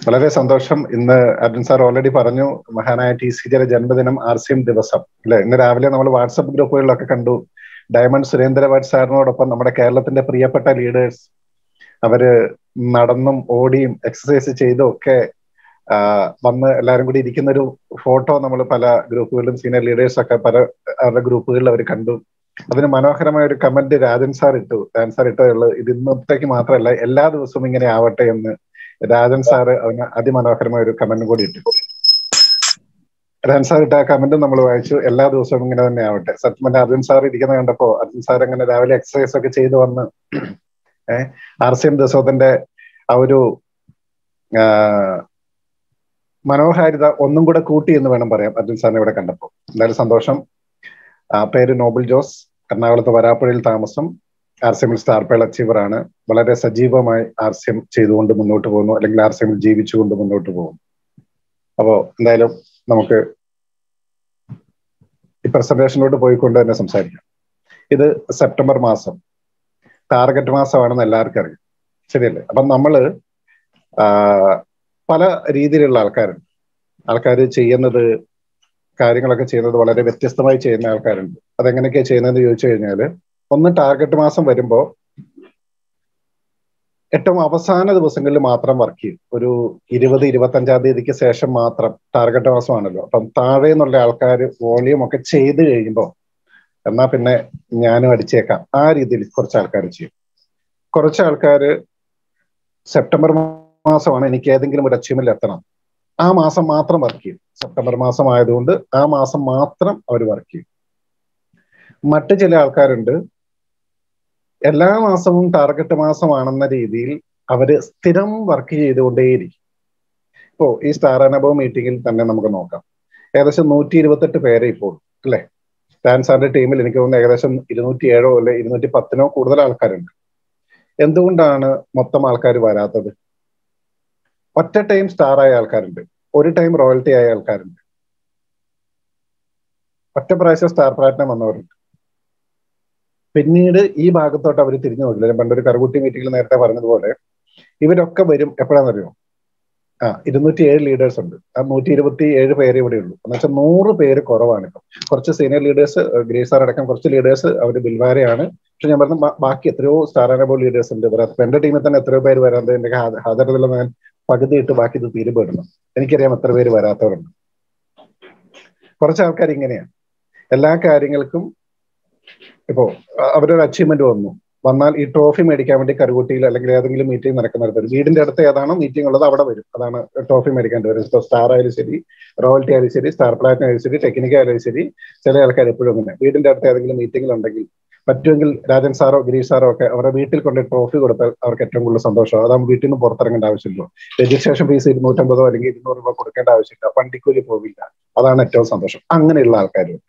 വളരെ സന്തോഷം ഇന്ന് അർജുൻ സാർ ഓൾറെഡി പറഞ്ഞു മഹാനായ ടി സി ജിയുടെ ജന്മദിനം ആർ സി എം ദിവസം അല്ലെ ഇന്ന് രാവിലെ നമ്മൾ വാട്സപ്പ് ഗ്രൂപ്പുകളിലൊക്കെ കണ്ടു ഡയമണ്ട് സുരേന്ദ്രവാട് സാറിനോടൊപ്പം നമ്മുടെ കേരളത്തിന്റെ പ്രിയപ്പെട്ട ലീഡേഴ്സ് അവര് നടന്നും ഓടിയും എക്സസൈസ് ചെയ്തും ഒക്കെ വന്ന് എല്ലാവരും കൂടി ഇരിക്കുന്ന ഒരു ഫോട്ടോ നമ്മൾ പല ഗ്രൂപ്പുകളിലും സീനിയർ ലീഡേഴ്സ് ഒക്കെ പല അവരുടെ ഗ്രൂപ്പുകളിൽ അവർ കണ്ടു അതിന് മനോഹരമായ ഒരു കമന്റ് രാജൻ സാർ ഇട്ടു രാജൻ സാർ ഇട്ടുള്ളത് ഇത് ഇന്നത്തേക്ക് മാത്രമല്ല എല്ലാ ദിവസവും ഇങ്ങനെ ആവട്ടെ എന്ന് രാജൻ സാറ് അതിന് അതിമനോഹരമായ ഒരു കമന്റ് കൂടി ഇട്ടു രാജൻ സാർ ഇട്ട ആ കമന്റ് നമ്മൾ വായിച്ചു എല്ലാ ദിവസവും ഇങ്ങനെ തന്നെ ആവട്ടെ സത്യം പറഞ്ഞാൽ അർജുൻ സാർ ഇരിക്കുന്ന കണ്ടപ്പോ അർജുൻ സാർ അങ്ങനെ രാവിലെ എക്സസൈസ് ഒക്കെ ചെയ്തു വന്ന് ഏഹ് ആർ സി എം ദിവസത്തിന്റെ ആ ഒരു മനോഹാരിത ഒന്നും കൂടെ കൂട്ടി എന്ന് വേണം പറയാം അർജുൻ സാറിനെ ഇവിടെ കണ്ടപ്പോൾ എന്തായാലും സന്തോഷം പേര് നോബിൾ ജോസ് എറണാകുളത്ത് വരാപ്പുഴയിൽ താമസം ആർ സി എമ്മിൽ സ്റ്റാർ പേൾ അച്ചീവർ ആണ് വളരെ സജീവമായി ആർ സി എം ചെയ്തുകൊണ്ട് മുന്നോട്ട് പോകുന്നു അല്ലെങ്കിൽ ആർ സി എമ്മിൽ ജീവിച്ചുകൊണ്ട് മുന്നോട്ട് പോകുന്നു അപ്പോ എന്തായാലും നമുക്ക് ഈ പ്രസന്റേഷനിലോട്ട് പോയിക്കൊണ്ട് തന്നെ സംസാരിക്കാം ഇത് സെപ്റ്റംബർ മാസം ടാർഗറ്റ് മാസമാണെന്ന് എല്ലാവർക്കും അറിയാം ശരിയല്ലേ അപ്പം നമ്മള് പല രീതിയിലുള്ള ആൾക്കാരുണ്ട് ആൾക്കാർ ചെയ്യുന്നത് കാര്യങ്ങളൊക്കെ ചെയ്യുന്നത് വളരെ വ്യത്യസ്തമായി ചെയ്യുന്ന ആൾക്കാരുണ്ട് അതെങ്ങനെയൊക്കെയാ ചെയ്യുന്നതെന്ന് ചോദിച്ചു കഴിഞ്ഞാൽ ഒന്ന് ടാർഗറ്റ് മാസം വരുമ്പോൾ ഏറ്റവും അവസാന ദിവസങ്ങളിൽ മാത്രം വർക്ക് ചെയ്യും ഒരു ഇരുപത് ഇരുപത്തഞ്ചാം തീയതിക്ക് ശേഷം മാത്രം ടാർഗറ്റ് മാസമാണല്ലോ അപ്പം താഴെ നിന്നുള്ള ആൾക്കാർ വോളിയം ഒക്കെ ചെയ്ത് കഴിയുമ്പോൾ എന്നാ പിന്നെ ഞാനും അടിച്ചേക്കാം ആ രീതിയിൽ കുറച്ച് ആൾക്കാർ ചെയ്യും കുറച്ച് ആൾക്കാർ സെപ്റ്റംബർ മാസമാണ് എനിക്ക് ഏതെങ്കിലും ഒരു അച്ചീവ്മെന്റ് എത്തണം ആ മാസം മാത്രം വർക്ക് ചെയ്യും സെപ്റ്റംബർ മാസം ആയതുകൊണ്ട് ആ മാസം മാത്രം അവർ വർക്ക് ചെയ്യും മറ്റു ചില ആൾക്കാരുണ്ട് എല്ലാ മാസവും ടാർഗറ്റ് മാസമാണെന്ന രീതിയിൽ അവര് സ്ഥിരം വർക്ക് ചെയ്തുകൊണ്ടേയിരിക്കും ഇപ്പോ ഈ സ്റ്റാർ അനുഭവ മീറ്റിംഗിൽ തന്നെ നമുക്ക് നോക്കാം ഏകദേശം നൂറ്റി ഇരുപത്തെട്ട് പേരെ ഇപ്പോൾ അല്ലെ ഡാൻസാറിന്റെ ടീമിൽ എനിക്ക് തോന്നുന്നു ഏകദേശം ഇരുന്നൂറ്റി ഏഴോ അല്ലെ ഇരുന്നൂറ്റി പത്തിനോ കൂടുതൽ ആൾക്കാരുണ്ട് എന്തുകൊണ്ടാണ് മൊത്തം ആൾക്കാർ വരാത്തത് ഒറ്റ ടൈം സ്റ്റാർ ആയ ആൾക്കാരുണ്ട് ഒരു ടൈം റോയൽറ്റി ആയ ആൾക്കാരുണ്ട് ഒറ്റ പ്രാവശ്യം സ്റ്റാർ പ്ലാറ്റിനം വന്നവരുണ്ട് പിന്നീട് ഈ ഭാഗത്തോട്ട് അവർ തിരിഞ്ഞു നോക്കില്ല ഞാൻ പണ്ടൊരു കറുകുട്ടി മീറ്റിംഗിൽ നേരത്തെ പറഞ്ഞതുപോലെ ഇവരൊക്കെ വരും എപ്പോഴാണെന്നറിയോ ആ ഇരുന്നൂറ്റി ഏഴ് ലീഡേഴ്സ് ഉണ്ട് ആ നൂറ്റി ഇരുപത്തി ഏഴ് പേര് ഇവിടെ ഉള്ളൂ എന്ന് വെച്ചാൽ നൂറ് പേര് കുറവാണ് ഇപ്പം കുറച്ച് സീനിയർ ലീഡേഴ്സ് ഗ്രേസ് ആർ അടക്കം കുറച്ച് ലീഡേഴ്സ് അവർ ബിൽവാരയാണ് പക്ഷെ ഞാൻ പറഞ്ഞ ബാക്കി എത്രയോ സ്റ്റാർ അനബോൾ ലീഡേഴ്സ് ഉണ്ട് ഇവരത് എന്റെ ടീമിൽ തന്നെ എത്രയോ പേര് വരാതെ എന്റെ ഹാജരതിൽ ഞാൻ പകുതി ഇട്ട് ബാക്കി ഇത് തീരുപെടണം എനിക്കറിയാം എത്ര പേര് വരാത്തവരുണ്ട് കുറച്ച് ആൾക്കാർ ഇങ്ങനെയാണ് എല്ലാ കാര്യങ്ങൾക്കും ഇപ്പോ അവരൊരു അച്ചീവ്മെന്റ് വന്നു വന്നാൽ ഈ ട്രോഫി മേടിക്കാൻ വേണ്ടി കരുകുട്ടിയിൽ അല്ലെങ്കിൽ ഏതെങ്കിലും മീറ്റിംഗ് നടക്കുന്നിടത്ത് വരും വീടിന്റെ അടുത്ത് ഏതാണോ മീറ്റിംഗ് ഉള്ളത് അവിടെ വരും അതാണ് ട്രോഫി മേടിക്കേണ്ടി വരും ഇപ്പോൾ സ്റ്റാർ ആയാലും ശരി റോയൽറ്റി ആയാലും ശരി സ്റ്റാർ പ്ലാറ്റിനം ആയാലും ശരി ടെക്നിക്കൽ ആയാലും ശരി ചില ആൾക്കാർ എപ്പോഴും അങ്ങനെ വീടിന്റെ അടുത്ത് ഏതെങ്കിലും മീറ്റിംഗിൽ ഉണ്ടെങ്കിൽ പറ്റുമെങ്കിൽ രാജൻ സാറോ ഗിരീഷ് സാറോ ഒക്കെ അവരുടെ വീട്ടിൽ കൊണ്ട് ട്രോഫി കൊടുത്താൽ അവർക്ക് ഏറ്റവും കൂടുതൽ സന്തോഷം അതാകുമ്പോൾ വീട്ടിൽ നിന്ന് പുറത്തിറങ്ങേണ്ട ആവശ്യമില്ല രജിസ്ട്രേഷൻ ഫീസ് ഇരുന്നൂറ്റമ്പതോ അല്ലെങ്കിൽ ഇരുന്നൂറ് രൂപ കൊടുക്കേണ്ട ആവശ്യമില്ല വണ്ടിക്കൂലി പോവില്ല അതാണ് ഏറ്റവും സന്തോഷം അങ്ങനെയുള്ള ആൾക്കാരുണ്ട്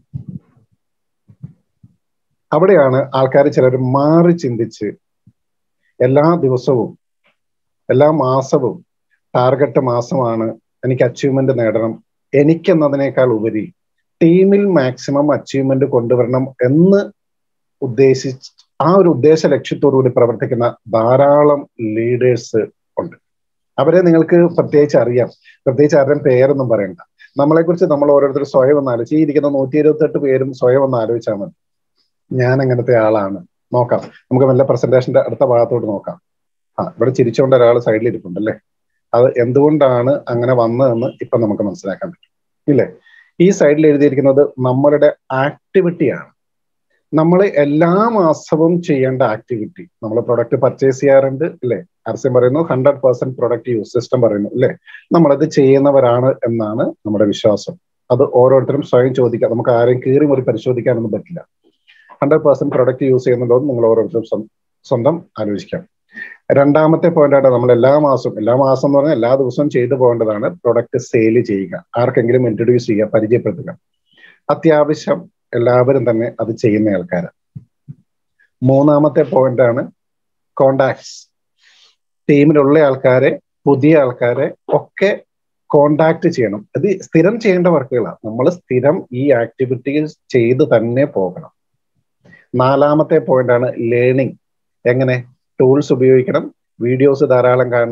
അവിടെയാണ് ആൾക്കാർ ചിലർ മാറി ചിന്തിച്ച് എല്ലാ ദിവസവും എല്ലാ മാസവും ടാർഗറ്റ് മാസമാണ് എനിക്ക് അച്ചീവ്മെന്റ് നേടണം എനിക്കെന്നതിനേക്കാൾ ഉപരി ടീമിൽ മാക്സിമം അച്ചീവ്മെന്റ് കൊണ്ടുവരണം എന്ന് ഉദ്ദേശിച്ച് ആ ഒരു ഉദ്ദേശ ലക്ഷ്യത്തോടുകൂടി പ്രവർത്തിക്കുന്ന ധാരാളം ലീഡേഴ്സ് ഉണ്ട് അവരെ നിങ്ങൾക്ക് പ്രത്യേകിച്ച് അറിയാം പ്രത്യേകിച്ച് ആരുടെയും പേരൊന്നും പറയണ്ട നമ്മളെക്കുറിച്ച് നമ്മൾ ഓരോരുത്തർ സ്വയം ഒന്ന് ആലോചിച്ച് ഈ ഇരിക്കുന്ന നൂറ്റി ഇരുപത്തെട്ട് പേരും സ്വയം ഒന്ന് ആലോചിച്ചാൽ മതി ഞാൻ അങ്ങനത്തെ ആളാണ് നോക്കാം നമുക്ക് നല്ല പ്രസന്റേഷന്റെ അടുത്ത ഭാഗത്തോട്ട് നോക്കാം ആ ഇവിടെ ചിരിച്ചുകൊണ്ട് ഒരാൾ സൈഡിൽ ഇരിപ്പുണ്ട് അല്ലേ അത് എന്തുകൊണ്ടാണ് അങ്ങനെ വന്നതെന്ന് ഇപ്പൊ നമുക്ക് മനസ്സിലാക്കാൻ പറ്റും ഇല്ലേ ഈ സൈഡിൽ എഴുതിയിരിക്കുന്നത് നമ്മളുടെ ആക്ടിവിറ്റിയാണ് നമ്മൾ എല്ലാ മാസവും ചെയ്യേണ്ട ആക്ടിവിറ്റി നമ്മൾ പ്രൊഡക്റ്റ് പർച്ചേസ് ചെയ്യാറുണ്ട് അല്ലേ ആർസ്യം പറയുന്നു hundred percent product use system പറയുന്നു അല്ലേ നമ്മളത് ചെയ്യുന്നവരാണ് എന്നാണ് നമ്മുടെ വിശ്വാസം അത് ഓരോരുത്തരും സ്വയം ചോദിക്കാം നമുക്ക് ആരെയും കീറി മുറി പരിശോധിക്കാനൊന്നും പറ്റില്ല ഹൺഡ്രഡ് പെർസെന്റ് പ്രൊഡക്റ്റ് യൂസ് ചെയ്യുന്നുണ്ടോ എന്ന് നിങ്ങൾ ഓരോരുത്തരും സ്വന്തം ആലോചിക്കാം രണ്ടാമത്തെ പോയിന്റാണ് നമ്മൾ എല്ലാ മാസവും എല്ലാ മാസം എന്ന് പറഞ്ഞാൽ എല്ലാ ദിവസവും ചെയ്തു പോകേണ്ടതാണ് പ്രൊഡക്റ്റ് സെയിൽ ചെയ്യുക ആർക്കെങ്കിലും ഇൻട്രൊഡ്യൂസ് ചെയ്യുക പരിചയപ്പെടുത്തുക അത്യാവശ്യം എല്ലാവരും തന്നെ അത് ചെയ്യുന്ന ആൾക്കാരാണ് മൂന്നാമത്തെ പോയിന്റ് ആണ് കോണ്ടാക്ട്സ് ടീമിലുള്ള ആൾക്കാരെ പുതിയ ആൾക്കാരെ ഒക്കെ കോണ്ടാക്ട് ചെയ്യണം ഇത് സ്ഥിരം ചെയ്യേണ്ട വർക്കുകളാണ് നമ്മൾ സ്ഥിരം ഈ ആക്ടിവിറ്റീസ് ചെയ്ത് തന്നെ പോകണം നാലാമത്തെ പോയിന്റ് ആണ് ലേണിംഗ് എങ്ങനെ ടൂൾസ് ഉപയോഗിക്കണം വീഡിയോസ് ധാരാളം കാണണം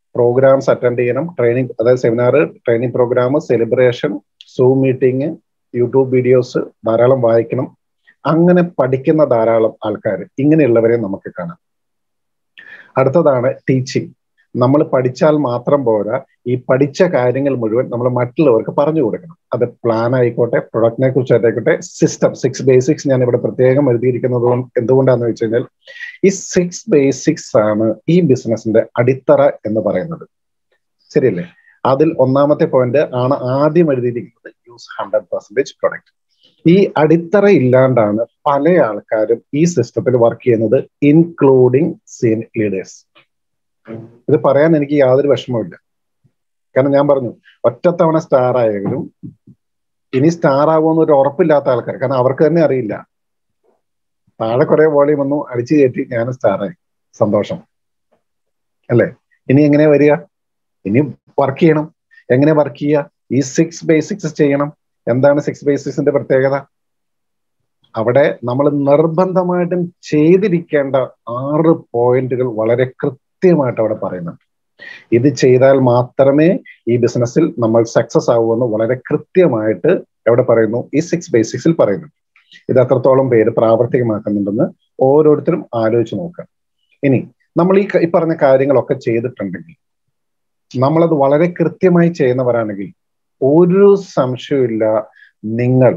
പ്രോഗ്രാംസ് അറ്റൻഡ് ചെയ്യണം ട്രെയിനിങ് അതായത് seminar training programme celebration zoom meeting YouTube videos ധാരാളം വായിക്കണം അങ്ങനെ പഠിക്കുന്ന ധാരാളം ആൾക്കാർ ഇങ്ങനെയുള്ളവരെ നമുക്ക് കാണാം അടുത്തതാണ് ടീച്ചിങ് നമ്മൾ പഠിച്ചാൽ മാത്രം പോരാ ഈ പഠിച്ച കാര്യങ്ങൾ മുഴുവൻ നമ്മൾ മറ്റുള്ളവർക്ക് പറഞ്ഞു കൊടുക്കണം അത് പ്ലാൻ ആയിക്കോട്ടെ പ്രൊഡക്റ്റിനെ കുറിച്ചായിക്കോട്ടെ സിസ്റ്റം സിക്സ് ബേസിക്സ് ഞാൻ ഇവിടെ പ്രത്യേകം എഴുതിയിരിക്കുന്നത് എന്തുകൊണ്ടാന്ന് വെച്ച് കഴിഞ്ഞാൽ ഈ സിക്സ് ബേസിക്സ് ആണ് ഈ ബിസിനസിന്റെ അടിത്തറ എന്ന് പറയുന്നത് ശരിയല്ലേ അതിൽ ഒന്നാമത്തെ പോയിന്റ് ആണ് ആദ്യം എഴുതിയിരിക്കുന്നത് യൂസ് ഹൺഡ്രഡ് പെർസെന്റേജ് പ്രൊഡക്റ്റ് ഈ അടിത്തറ ഇല്ലാണ്ടാണ് പല ആൾക്കാരും ഈ സിസ്റ്റത്തിൽ വർക്ക് ചെയ്യുന്നത് ഇൻക്ലൂഡിങ് സീൻ ലീഡേഴ്സ് ഇത് പറയാൻ എനിക്ക് യാതൊരു വിഷമവുമില്ല കാരണം ഞാൻ പറഞ്ഞു ഒറ്റത്തവണ സ്റ്റാർ ആയെങ്കിലും ഇനി സ്റ്റാർ ആകുമെന്ന് ഒരു ഉറപ്പില്ലാത്ത ആൾക്കാർ കാരണം അവർക്ക് തന്നെ അറിയില്ല താഴെ കുറെ വോളിയം വന്നു അടിച്ചു കയറ്റി ഞാൻ സ്റ്റാറായി സന്തോഷം അല്ലേ ഇനി എങ്ങനെ വരിക ഇനി വർക്ക് ചെയ്യണം എങ്ങനെ വർക്ക് ചെയ്യുക ഈ സിക്സ് ബേസിക്സ് ചെയ്യണം എന്താണ് സിക്സ് ബേസിക്സിന്റെ പ്രത്യേകത അവിടെ നമ്മൾ നിർബന്ധമായിട്ടും ചെയ്തിരിക്കേണ്ട ആറ് പോയിന്റുകൾ വളരെ കൃത്യമായിട്ട് അവിടെ പറയുന്നുണ്ട് ഇത് ചെയ്താൽ മാത്രമേ ഈ ബിസിനസ്സിൽ നമ്മൾ സക്സസ് ആവുമെന്ന് വളരെ കൃത്യമായിട്ട് എവിടെ പറയുന്നു ഈ സിക്സ് ബേസിക്സിൽ പറയുന്നു ഇത് എത്രത്തോളം പേര് പ്രാവർത്തികമാക്കുന്നുണ്ടെന്ന് ഓരോരുത്തരും ആലോചിച്ച് നോക്കുക ഇനി നമ്മൾ ഈ ഈ പറഞ്ഞ കാര്യങ്ങളൊക്കെ ചെയ്തിട്ടുണ്ടെങ്കിൽ നമ്മളത് വളരെ കൃത്യമായി ചെയ്യുന്നവരാണെങ്കിൽ ഒരു സംശയമില്ല നിങ്ങൾ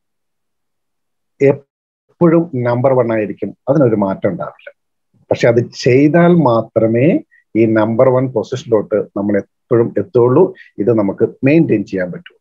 എപ്പോഴും നമ്പർ വൺ ആയിരിക്കും അതിനൊരു മാറ്റം ഉണ്ടാവില്ല പക്ഷെ അത് ചെയ്താൽ മാത്രമേ ഈ നമ്പർ വൺ പൊസിഷനിലോട്ട് നമ്മൾ എപ്പോഴും എത്തുള്ളൂ ഇത് നമുക്ക് മെയിൻറ്റെയിൻ ചെയ്യാൻ പറ്റുള്ളൂ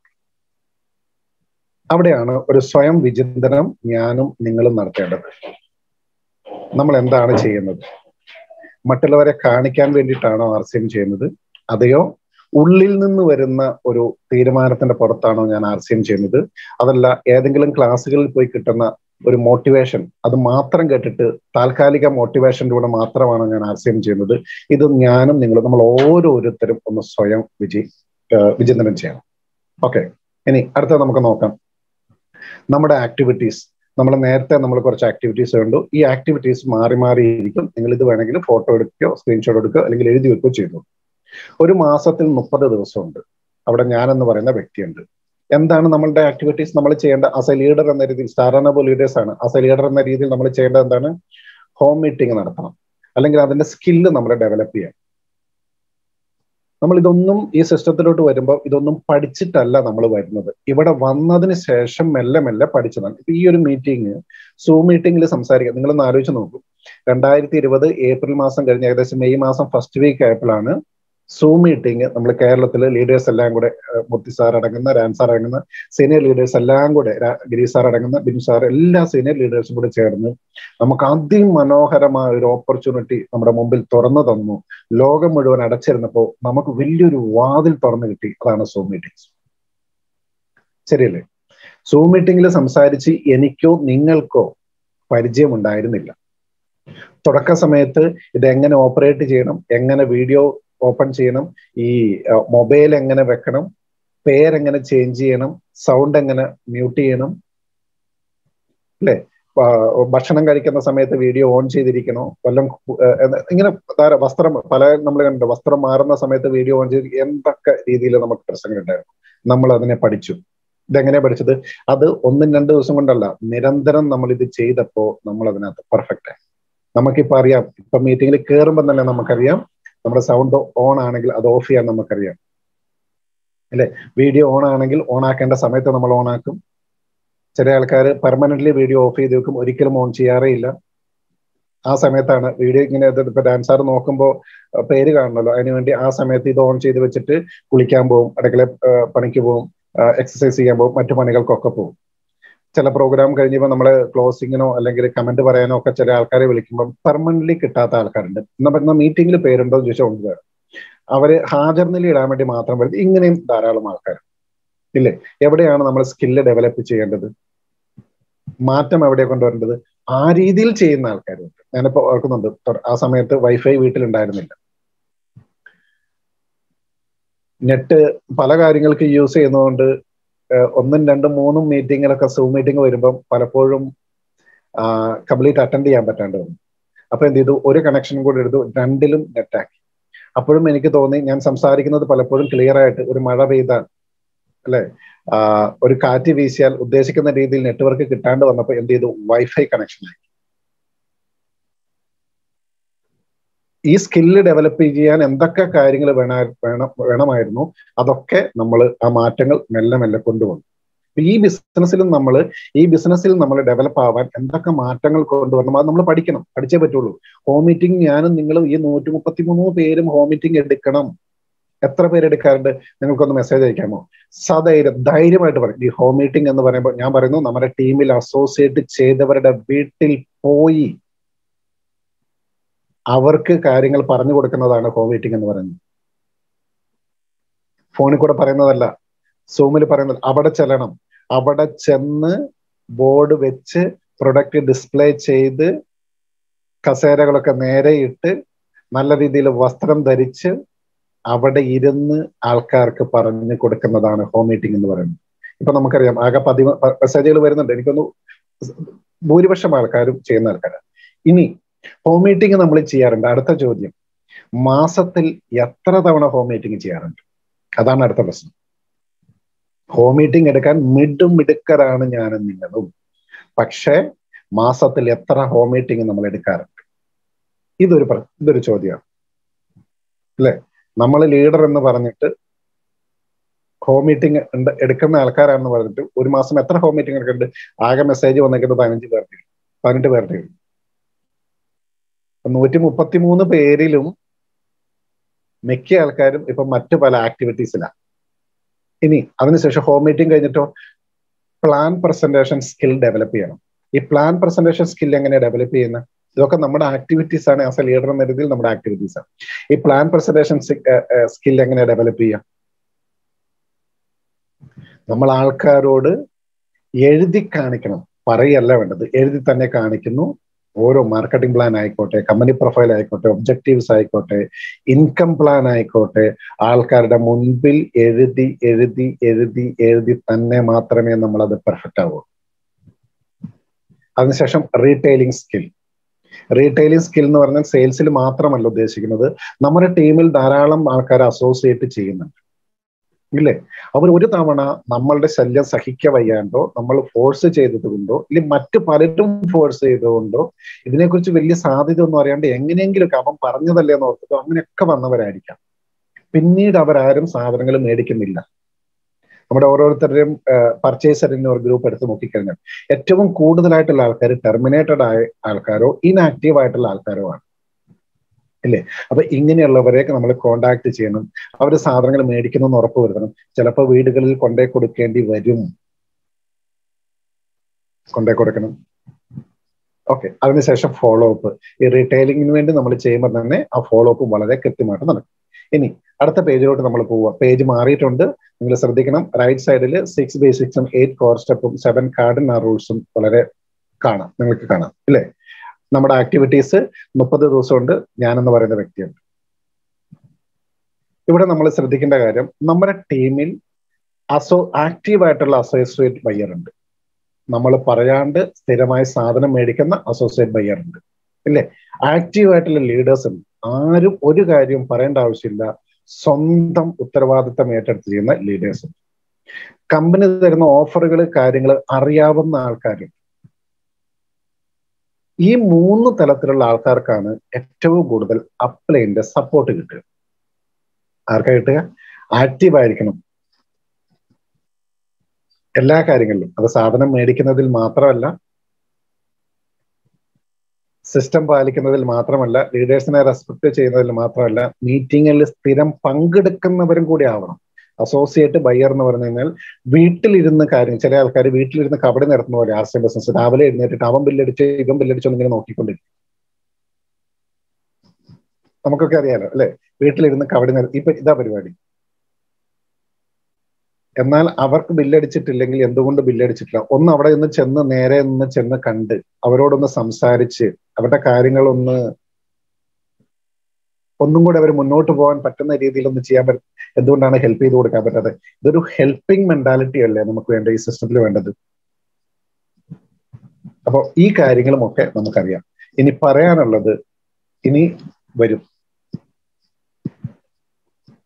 അവിടെയാണ് ഒരു സ്വയം വിചിന്തനം ഞാനും നിങ്ങളും നടത്തേണ്ടത് നമ്മൾ എന്താണ് ചെയ്യുന്നത് മറ്റുള്ളവരെ കാണിക്കാൻ വേണ്ടിയിട്ടാണോ ആർ സി എം ചെയ്യുന്നത് അതെയോ ഉള്ളിൽ നിന്ന് വരുന്ന ഒരു തീരുമാനത്തിന്റെ പുറത്താണോ ഞാൻ ആർ സി എം ചെയ്യുന്നത് അതല്ല ഏതെങ്കിലും ക്ലാസ്സുകളിൽ പോയി കിട്ടുന്ന ഒരു മോട്ടിവേഷൻ അത് മാത്രം കേട്ടിട്ട് താൽക്കാലിക മോട്ടിവേഷൻ്റെ കൂടെ മാത്രമാണ് ഞാൻ ആർ സി എം ചെയ്യുന്നത് ഇത് ഞാനും നിങ്ങളും നമ്മൾ ഓരോരുത്തരും ഒന്ന് സ്വയം വിജി വിചിന്തനം ചെയ്യണം ഓക്കെ ഇനി അടുത്ത നമുക്ക് നോക്കാം നമ്മുടെ ആക്ടിവിറ്റീസ് നമ്മൾ നേരത്തെ നമ്മൾ കുറച്ച് ആക്ടിവിറ്റീസ് കണ്ടു ഈ ആക്ടിവിറ്റീസ് മാറി മാറിയിരിക്കും നിങ്ങൾ ഇത് വേണമെങ്കിൽ ഫോട്ടോ എടുക്കുകയോ സ്ക്രീൻഷോട്ട് എടുക്കുകയോ അല്ലെങ്കിൽ എഴുതി വെക്കുകയോ ചെയ്തു ഒരു മാസത്തിൽ മുപ്പത് ദിവസമുണ്ട് അവിടെ ഞാനെന്ന് പറയുന്ന വ്യക്തിയുണ്ട് എന്താണ് നമ്മളുടെ ആക്ടിവിറ്റീസ് നമ്മൾ ചെയ്യേണ്ട ആസ് എ ലീഡർ എന്ന രീതിയിൽ സ്റ്റാറനബിൾ ലീഡേഴ്സ് ആണ് ആസ് എ ലീഡർ എന്ന രീതിയിൽ നമ്മൾ ചെയ്യേണ്ടത് എന്താണ് ഹോം മീറ്റിംഗ് നടത്തണം അല്ലെങ്കിൽ അതിന്റെ സ്കില്ല് നമ്മൾ ഡെവലപ്പ് ചെയ്യാം നമ്മൾ ഇതൊന്നും ഈ സിസ്റ്റത്തിലോട്ട് വരുമ്പോൾ ഇതൊന്നും പഠിച്ചിട്ടല്ല നമ്മൾ വരുന്നത് ഇവിടെ വന്നതിന് ശേഷം മെല്ലെ മെല്ലെ പഠിച്ചതാണ് ഇപ്പൊ ഈ ഒരു മീറ്റിംഗ് സൂം മീറ്റിംഗിൽ സംസാരിക്കാം നിങ്ങളൊന്ന് ആലോചിച്ച് നോക്കും രണ്ടായിരത്തി ഇരുപത് ഏപ്രിൽ മാസം കഴിഞ്ഞ് ഏകദേശം മെയ് മാസം ഫസ്റ്റ് വീക്ക് ആയപ്പോഴാണ് സൂം മീറ്റിംഗ് നമ്മൾ കേരളത്തിലെ ലീഡേഴ്സ് എല്ലാം കൂടെ മുത്തി സാർ അടങ്ങുന്ന രാൻ സാർ അടങ്ങുന്ന സീനിയർ ലീഡേഴ്സ് എല്ലാം കൂടെ ഗിരി സാർ അടങ്ങുന്ന ബിനു സാർ എല്ലാ സീനിയർ ലീഡേഴ്സും കൂടെ ചേർന്ന് നമുക്ക് അതിമനോഹരമായ ഒരു ഓപ്പർച്യൂണിറ്റി നമ്മുടെ മുമ്പിൽ തുറന്നു തന്നു ലോകം മുഴുവൻ അടച്ചിരുന്നപ്പോൾ നമുക്ക് വലിയൊരു വാതിൽ തുറന്നു കിട്ടി അതാണ് സൂം മീറ്റിംഗ്സ് ശരിയല്ലേ സൂം മീറ്റിംഗിൽ സംസാരിച്ച് എനിക്കോ നിങ്ങൾക്കോ പരിചയമുണ്ടായിരുന്നില്ല തുടക്ക സമയത്ത് ഇത് എങ്ങനെ ഓപ്പറേറ്റ് ചെയ്യണം എങ്ങനെ വീഡിയോ ഓപ്പൺ ചെയ്യണം ഈ മൊബൈൽ എങ്ങനെ വെക്കണം പേരെങ്ങനെ ചേഞ്ച് ചെയ്യണം സൗണ്ട് എങ്ങനെ മ്യൂട്ട് ചെയ്യണം അല്ലെ ഭക്ഷണം കഴിക്കുന്ന സമയത്ത് വീഡിയോ ഓൺ ചെയ്തിരിക്കണോ വല്ലം ഇങ്ങനെ വസ്ത്രം പല നമ്മൾ കണ്ടു വസ്ത്രം മാറുന്ന സമയത്ത് വീഡിയോ ഓൺ ചെയ്ത് എന്തൊക്കെ രീതിയിൽ നമുക്ക് പ്രശ്നങ്ങൾ ഉണ്ടായിരുന്നു നമ്മൾ അതിനെ പഠിച്ചു ഇതെങ്ങനെ പഠിച്ചത് അത് ഒന്നും രണ്ട് ദിവസം കൊണ്ടല്ല നിരന്തരം നമ്മൾ ഇത് ചെയ്തപ്പോ നമ്മൾ അതിനകത്ത് പെർഫെക്റ്റ് ആയി നമുക്കിപ്പോ അറിയാം ഇപ്പൊ മീറ്റിംഗിൽ കയറുമ്പോൾ തന്നെ നമുക്കറിയാം നമ്മുടെ സൗണ്ട് ഓൺ ആണെങ്കിൽ അത് ഓഫ് ചെയ്യാൻ നമുക്കറിയാം അല്ലെ വീഡിയോ ഓൺ ആണെങ്കിൽ ഓൺ ആക്കേണ്ട സമയത്ത് നമ്മൾ ഓൺ ആക്കും ചില ആൾക്കാർ പെർമനന്റ്ലി വീഡിയോ ഓഫ് ചെയ്ത് വെക്കും ഒരിക്കലും ഓൺ ചെയ്യാറേ ഇല്ല ആ സമയത്താണ് വീഡിയോ ഇങ്ങനെ ഇപ്പൊ ഡാൻസാർ നോക്കുമ്പോൾ പേര് കാണണമല്ലോ അതിനുവേണ്ടി ആ സമയത്ത് ഇത് ഓൺ ചെയ്ത് വെച്ചിട്ട് കുളിക്കാൻ പോകും അടുക്കള പണിക്ക് പോകും എക്സസൈസ് ചെയ്യാൻ പോകും മറ്റു പണികൾക്കൊക്കെ പോകും ചില പ്രോഗ്രാം കഴിഞ്ഞപ്പോൾ നമ്മൾ ക്ലോസിങ്ങിനോ അല്ലെങ്കിൽ കമന്റ് പറയാനോ ഒക്കെ ചില ആൾക്കാരെ വിളിക്കുമ്പോൾ പെർമനന്റ്ലി കിട്ടാത്ത ആൾക്കാരുണ്ട് എന്നാ പറയുന്ന മീറ്റിംഗിൽ പേരുണ്ടോ എന്ന് ചോദിച്ചാൽ ഉണ്ട് അവര് ഹാജർ നില ഇടാൻ വേണ്ടി മാത്രം വരുന്നത് ഇങ്ങനെയും ധാരാളം ആൾക്കാർ ഇല്ലേ എവിടെയാണ് നമ്മൾ സ്കില്ല് ഡെവലപ്പ് ചെയ്യേണ്ടത് മാറ്റം എവിടെ കൊണ്ടുവരേണ്ടത് ആ രീതിയിൽ ചെയ്യുന്ന ആൾക്കാരുണ്ട് ഞാനിപ്പോ ഓർക്കുന്നുണ്ട് ആ സമയത്ത് വൈഫൈ വീട്ടിലുണ്ടായിരുന്നില്ല നെറ്റ് പല കാര്യങ്ങൾക്ക് യൂസ് ചെയ്യുന്നതുകൊണ്ട് ഒന്നും രണ്ടും മൂന്നും മീറ്റിങ്ങിലൊക്കെ സൂം മീറ്റിംഗ് വരുമ്പം പലപ്പോഴും കംപ്ലീറ്റ് അറ്റൻഡ് ചെയ്യാൻ പറ്റാണ്ട് വന്നു അപ്പൊ എന്ത് ചെയ്തു ഒരു കണക്ഷൻ കൂടെ എടുത്തു രണ്ടിലും നെറ്റാക്കി അപ്പോഴും എനിക്ക് തോന്നി ഞാൻ സംസാരിക്കുന്നത് പലപ്പോഴും ക്ലിയർ ആയിട്ട് ഒരു മഴ പെയ്താൽ അല്ലെ ഒരു കാറ്റ് വീശിയാൽ ഉദ്ദേശിക്കുന്ന രീതിയിൽ നെറ്റ്വർക്ക് കിട്ടാണ്ട് വന്നപ്പോൾ എന്ത് ചെയ്തു വൈഫൈ കണക്ഷൻ ആയി ഈ സ്കില്ല് ഡെവലപ്പ് ചെയ്യാൻ എന്തൊക്കെ കാര്യങ്ങൾ വേണ വേണം വേണമായിരുന്നു അതൊക്കെ നമ്മൾ ആ മാറ്റങ്ങൾ മെല്ലെ മെല്ലെ കൊണ്ടുവന്നു ഈ ബിസിനസ്സിലും നമ്മൾ ഈ ബിസിനസ്സിൽ നമ്മൾ ഡെവലപ്പ് ആവാൻ എന്തൊക്കെ മാറ്റങ്ങൾ കൊണ്ടുവരണം അത് നമ്മൾ പഠിക്കണം പഠിച്ചേ പറ്റുള്ളൂ ഹോം മീറ്റിംഗ് ഞാനും നിങ്ങളും ഈ നൂറ്റി മുപ്പത്തി മൂന്ന് പേരും ഹോം മീറ്റിംഗ് എടുക്കണം എത്ര പേര് എടുക്കാറുണ്ട് നിങ്ങൾക്കൊന്ന് മെസ്സേജ് അയക്കാമോ സധൈര്യം ധൈര്യമായിട്ട് പറയും ഈ ഹോം മീറ്റിംഗ് എന്ന് പറയുമ്പോൾ ഞാൻ പറയുന്നു നമ്മുടെ ടീമിൽ അസോസിയേറ്റ് ചെയ്തവരുടെ വീട്ടിൽ പോയി അവർക്ക് കാര്യങ്ങൾ പറഞ്ഞു കൊടുക്കുന്നതാണ് ഹോം മീറ്റിംഗ് എന്ന് പറയുന്നത് ഫോണിൽ കൂടെ പറയുന്നതല്ല സൂമിൽ പറയുന്നത് അവിടെ ചെല്ലണം അവിടെ ചെന്ന് ബോർഡ് വെച്ച് പ്രൊഡക്റ്റ് ഡിസ്പ്ലേ ചെയ്ത് കസേരകളൊക്കെ നേരെ ഇട്ട് നല്ല രീതിയിൽ വസ്ത്രം ധരിച്ച് അവിടെ ഇരുന്ന് ആൾക്കാർക്ക് പറഞ്ഞു കൊടുക്കുന്നതാണ് ഹോം മീറ്റിംഗ് എന്ന് പറയുന്നത് ഇപ്പൊ നമുക്കറിയാം ആകെ പതി മെസ്സേജുകൾ വരുന്നുണ്ട് എനിക്കൊന്ന് ഭൂരിപക്ഷം ആൾക്കാരും ചെയ്യുന്ന ആൾക്കാരാണ് ഇനി ഹോം മീറ്റിംഗ് നമ്മൾ ചെയ്യാറുണ്ട് അടുത്ത ചോദ്യം മാസത്തിൽ എത്ര തവണ ഹോം മീറ്റിംഗ് ചെയ്യാറുണ്ട് അതാണ് അടുത്ത പ്രശ്നം ഹോം മീറ്റിംഗ് എടുക്കാൻ മിഡും മിടുക്കരാണ് ഞാനും നിങ്ങളും പക്ഷേ മാസത്തിൽ എത്ര ഹോം മീറ്റിംഗ് നമ്മൾ എടുക്കാറുണ്ട് ഇതൊരു ഇതൊരു ചോദ്യമാണ് അല്ലെ നമ്മൾ ലീഡർ എന്ന് പറഞ്ഞിട്ട് ഹോം മീറ്റിംഗ് എടുക്കുന്ന ആൾക്കാരാണെന്ന് പറഞ്ഞിട്ട് ഒരു മാസം എത്ര ഹോം മീറ്റിംഗ് എടുക്കുന്നുണ്ട് ആകെ മെസ്സേജ് വന്നേക്കുന്നത് പതിനഞ്ച് പേരുടെ പതിനെട്ട് പേരുടെ നൂറ്റി മുപ്പത്തി മൂന്ന് പേരിലും മിക്ക ആൾക്കാരും ഇപ്പൊ മറ്റു പല ആക്ടിവിറ്റീസിലാണ് ഇനി അതിനുശേഷം ഹോം മീറ്റിംഗ് കഴിഞ്ഞിട്ടോ പ്ലാൻ പ്രസന്റേഷൻ സ്കിൽ ഡെവലപ്പ് ചെയ്യണം ഈ പ്ലാൻ പ്രസന്റേഷൻ സ്കിൽ എങ്ങനെ ഡെവലപ്പ് ചെയ്യുന്നത് ഇതൊക്കെ നമ്മുടെ ആക്ടിവിറ്റീസ് ആണ് ആസ് എ ലീഡർ എന്ന രീതിയിൽ നമ്മുടെ ആക്ടിവിറ്റീസ് ആണ് ഈ പ്ലാൻ പ്രസന്റേഷൻ സ്കിൽ എങ്ങനെ ഡെവലപ്പ് ചെയ്യാം നമ്മൾ ആൾക്കാരോട് എഴുതി കാണിക്കണം പറയല്ല വേണ്ടത് എഴുതി തന്നെ കാണിക്കുന്നു ഓരോ മാർക്കറ്റിംഗ് പ്ലാൻ ആയിക്കോട്ടെ കമ്പനി പ്രൊഫൈൽ ആയിക്കോട്ടെ ഒബ്ജക്റ്റീവ്സ് ആയിക്കോട്ടെ ഇൻകം പ്ലാൻ ആയിക്കോട്ടെ ആൾക്കാരുടെ മുൻപിൽ എഴുതി എഴുതി എഴുതി എഴുതി തന്നെ മാത്രമേ നമ്മൾ അത് പെർഫെക്റ്റ് ആവൂ അതിനുശേഷം റീറ്റെയിലിംഗ് സ്കിൽ റീറ്റെയിലിംഗ് സ്കിൽ എന്ന് പറഞ്ഞാൽ സെയിൽസിൽ മാത്രമല്ല ഉദ്ദേശിക്കുന്നത് നമ്മുടെ ടീമിൽ ധാരാളം ആൾക്കാർ അസോസിയേറ്റ് ചെയ്യുന്നുണ്ട് ഇല്ലേ അവർ ഒരു തവണ നമ്മളുടെ ശല്യം സഹിക്ക വയ്യാണ്ടോ നമ്മൾ ഫോഴ്സ് ചെയ്തത് കൊണ്ടോ ഇല്ലെങ്കിൽ മറ്റു പലരും ഫോഴ്സ് ചെയ്തുകൊണ്ടോ ഇതിനെക്കുറിച്ച് വലിയ സാധ്യത ഒന്നും അറിയാണ്ട് എങ്ങനെയെങ്കിലുമൊക്കെ അവൻ പറഞ്ഞതല്ലേ എന്ന് ഓർത്തിട്ടോ അങ്ങനെയൊക്കെ വന്നവരായിരിക്കാം പിന്നീട് അവരാരും സാധനങ്ങൾ മേടിക്കുന്നില്ല നമ്മുടെ ഓരോരുത്തരുടെയും പർച്ചേസറിന് ഒരു ഗ്രൂപ്പ് എടുത്ത് നോക്കിക്കഴിഞ്ഞാൽ ഏറ്റവും കൂടുതലായിട്ടുള്ള ആൾക്കാർ ടെർമിനേറ്റഡ് ആയ ആൾക്കാരോ ഇൻആക്റ്റീവ് ആയിട്ടുള്ള ആൾക്കാരോ ആണ് ഇല്ലേ അപ്പൊ ഇങ്ങനെയുള്ളവരെയൊക്കെ നമ്മൾ കോണ്ടാക്ട് ചെയ്യണം അവർ സാധനങ്ങൾ മേടിക്കുന്നു ഉറപ്പ് വരുത്തണം ചിലപ്പോൾ വീടുകളിൽ കൊണ്ടേ കൊടുക്കേണ്ടി വരും കൊണ്ടേ കൊടുക്കണം ഓക്കെ അതിനുശേഷം ഫോളോ അപ്പ് ഈ റീറ്റെയിലിംഗിന് വേണ്ടി നമ്മൾ ചെയ്യുമ്പോൾ തന്നെ ആ ഫോളോ അപ്പ് വളരെ കൃത്യമായിട്ട് നടക്കും ഇനി അടുത്ത പേജിലോട്ട് നമ്മൾ പോവുക പേജ് മാറിയിട്ടുണ്ട് നിങ്ങൾ ശ്രദ്ധിക്കണം റൈറ്റ് സൈഡിൽ സിക്സ് ബേസിക്സും എയ്റ്റ് കോർ സ്റ്റെപ്പും സെവൻ കാർഡിൻ റൂൾസും വളരെ കാണാം നിങ്ങൾക്ക് കാണാം ഇല്ലേ നമ്മുടെ ആക്ടിവിറ്റീസ് മുപ്പത് ദിവസം കൊണ്ട് ഞാനെന്ന് പറയുന്ന വ്യക്തിയുണ്ട് ഇവിടെ നമ്മൾ ശ്രദ്ധിക്കേണ്ട കാര്യം നമ്മുടെ ടീമിൽ അസോ ആക്റ്റീവ് ആയിട്ടുള്ള അസോസിയേറ്റ് ബയ്യർ ഉണ്ട് നമ്മൾ പറയാണ്ട് സ്ഥിരമായി സാധനം മേടിക്കുന്ന അസോസിയേറ്റ് ബയ്യർ ഉണ്ട് ഇല്ലേ ആക്റ്റീവ് ആയിട്ടുള്ള ലീഡേഴ്സ് ഉണ്ട് ആരും ഒരു കാര്യവും പറയേണ്ട ആവശ്യമില്ല സ്വന്തം ഉത്തരവാദിത്തം ഏറ്റെടുത്ത് ചെയ്യുന്ന ലീഡേഴ്സ് ഉണ്ട് കമ്പനി തരുന്ന ഓഫറുകൾ കാര്യങ്ങൾ അറിയാവുന്ന ആൾക്കാരുണ്ട് ഈ മൂന്ന് തലത്തിലുള്ള ആൾക്കാർക്കാണ് ഏറ്റവും കൂടുതൽ അപ്ലൈന്റെ സപ്പോർട്ട് കിട്ടുക ആർക്കാ കിട്ടുക ആക്റ്റീവ് ആയിരിക്കണം എല്ലാ കാര്യങ്ങളിലും അത് സാധനം മേടിക്കുന്നതിൽ മാത്രമല്ല സിസ്റ്റം പാലിക്കുന്നതിൽ മാത്രമല്ല ലീഡേഴ്സിനെ റെസ്പെക്ട് ചെയ്യുന്നതിൽ മാത്രമല്ല മീറ്റിങ്ങിൽ സ്ഥിരം പങ്കെടുക്കുന്നവരും കൂടി ആവണം അസോസിയേറ്റ് ബയ്യർ എന്ന് പറഞ്ഞു കഴിഞ്ഞാൽ വീട്ടിലിരുന്ന് കാര്യം ചില ആൾക്കാർ വീട്ടിലിരുന്ന് കബഡി നടത്തുന്ന പോലെ ആർ സി ബിസിനസ് രാവിലെ എഴുന്നേറ്റിട്ട് അവൻ ബില്ലടിച്ച് ഇവൻ ബില്ലടിച്ചോ ഇങ്ങനെ നോക്കിക്കൊണ്ടിരിക്കും നമുക്കൊക്കെ അറിയാലോ അല്ലെ വീട്ടിലിരുന്ന് കബഡി നടത്തി ഇപ്പൊ ഇതാ പരിപാടി എന്നാൽ അവർക്ക് ബില്ലടിച്ചിട്ടില്ലെങ്കിൽ എന്തുകൊണ്ട് ബില്ലടിച്ചിട്ടില്ല ഒന്ന് അവിടെ നിന്ന് ചെന്ന് നേരെ നിന്ന് ചെന്ന് കണ്ട് അവരോടൊന്ന് സംസാരിച്ച് അവരുടെ കാര്യങ്ങളൊന്ന് ഒന്നും കൂടെ അവർ മുന്നോട്ട് പോകാൻ പറ്റുന്ന രീതിയിൽ ഒന്ന് ചെയ്യാൻ പറ്റും എന്തുകൊണ്ടാണ് ഹെൽപ്പ് ചെയ്ത് കൊടുക്കാൻ പറ്റാത്തത് ഇതൊരു ഹെൽപ്പിംഗ് മെന്റാലിറ്റി അല്ലേ നമുക്ക് വേണ്ട ഈ സിസ്റ്റത്തിൽ വേണ്ടത് അപ്പോൾ ഈ കാര്യങ്ങളുമൊക്കെ നമുക്കറിയാം ഇനി പറയാനുള്ളത് ഇനി വരും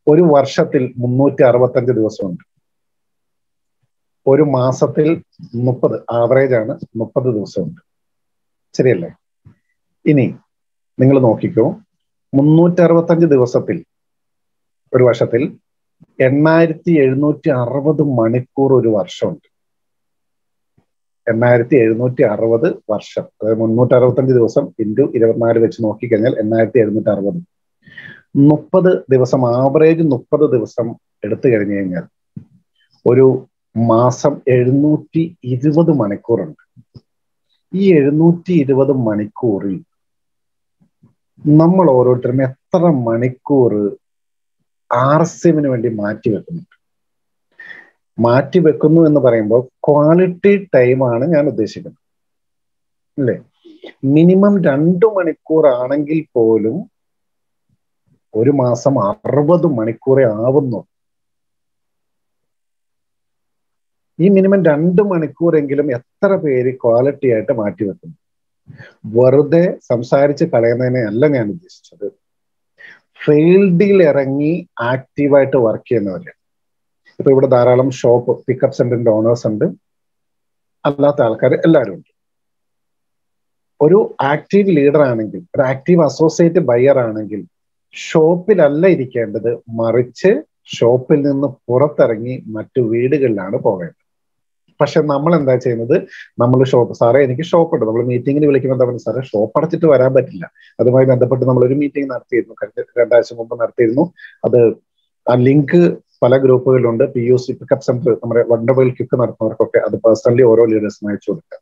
ഒരു വർഷത്തിൽ മുന്നൂറ്റി അറുപത്തഞ്ച് ദിവസമുണ്ട് ഒരു മാസത്തിൽ മുപ്പത് ആവറേജ് ആണ് മുപ്പത് ദിവസമുണ്ട് ശരിയല്ലേ ഇനി നിങ്ങൾ നോക്കിക്കോ മുന്നൂറ്റി അറുപത്തഞ്ച് ദിവസത്തിൽ ഒരു വർഷത്തിൽ എണ്ണായിരത്തി എഴുന്നൂറ്റി അറുപത് മണിക്കൂർ ഒരു വർഷമുണ്ട് എണ്ണായിരത്തി എഴുന്നൂറ്റി അറുപത് വർഷം അതായത് മുന്നൂറ്റി അറുപത്തഞ്ച് ദിവസം ഇൻറ്റു ഇരുപത്തിനാല് വെച്ച് നോക്കിക്കഴിഞ്ഞാൽ എണ്ണായിരത്തി എഴുന്നൂറ്റി അറുപത് മുപ്പത് ദിവസം ആവറേജ് മുപ്പത് ദിവസം എടുത്തു കഴിഞ്ഞു കഴിഞ്ഞാൽ ഒരു മാസം എഴുന്നൂറ്റി ഇരുപത് മണിക്കൂറുണ്ട് ഈ എഴുന്നൂറ്റി ഇരുപത് മണിക്കൂറിൽ നമ്മൾ ഓരോരുത്തരും എത്ര മണിക്കൂർ ആർ എസ് എമ്മിന് വേണ്ടി മാറ്റി വെക്കുന്നുണ്ട് മാറ്റി വെക്കുന്നു എന്ന് പറയുമ്പോൾ ക്വാളിറ്റി ടൈമാണ് ഞാൻ ഉദ്ദേശിക്കുന്നത് അല്ലേ മിനിമം രണ്ടു മണിക്കൂർ ആണെങ്കിൽ പോലും ഒരു മാസം അറുപത് മണിക്കൂറേ ആവുന്നു ഈ മിനിമം രണ്ട് മണിക്കൂറെങ്കിലും എത്ര പേര് ക്വാളിറ്റി ആയിട്ട് മാറ്റിവെക്കുന്നു വെറുതെ സംസാരിച്ച് കളയുന്നതിനെ അല്ല ഞാൻ ഉദ്ദേശിച്ചത് ഫീൽഡിൽ ഇറങ്ങി ആക്റ്റീവായിട്ട് വർക്ക് ചെയ്യുന്നവര് ഇപ്പൊ ഇവിടെ ധാരാളം ഷോപ്പ് പിക്കപ്പ് സെന്ററിന്റെ ഓണേഴ്സ് ഉണ്ട് അല്ലാത്ത ആൾക്കാർ എല്ലാവരും ഉണ്ട് ഒരു ആക്റ്റീവ് ലീഡർ ആണെങ്കിൽ ഒരു ആക്റ്റീവ് അസോസിയേറ്റ് ബയർ ആണെങ്കിൽ ഷോപ്പിലല്ല ഇരിക്കേണ്ടത് മറിച്ച് ഷോപ്പിൽ നിന്ന് പുറത്തിറങ്ങി മറ്റു വീടുകളിലാണ് പോകേണ്ടത് പക്ഷെ നമ്മൾ എന്താ ചെയ്യുന്നത് നമ്മൾ ഷോപ്പ് സാറേ എനിക്ക് ഷോപ്പ് ഉണ്ട് നമ്മൾ മീറ്റിങ്ങിന് വിളിക്കുമ്പോൾ എന്താ പറയുക സാറേ ഷോപ്പ് അടച്ചിട്ട് വരാൻ പറ്റില്ല അതുമായി ബന്ധപ്പെട്ട് നമ്മൾ ഒരു മീറ്റിംഗ് നടത്തിയിരുന്നു കഴിഞ്ഞ രണ്ടാഴ്ച മുമ്പ് നടത്തിയിരുന്നു അത് ആ ലിങ്ക് പല ഗ്രൂപ്പുകളിലുണ്ട് P U C pickup centre നമ്മുടെ വണ്ടർവേൾ ക്യുക്ക് നടത്തുന്നവർക്കൊക്കെ അത് പേഴ്സണലി ഓരോ ലീഡേഴ്സിന് അയച്ചു കൊടുക്കുക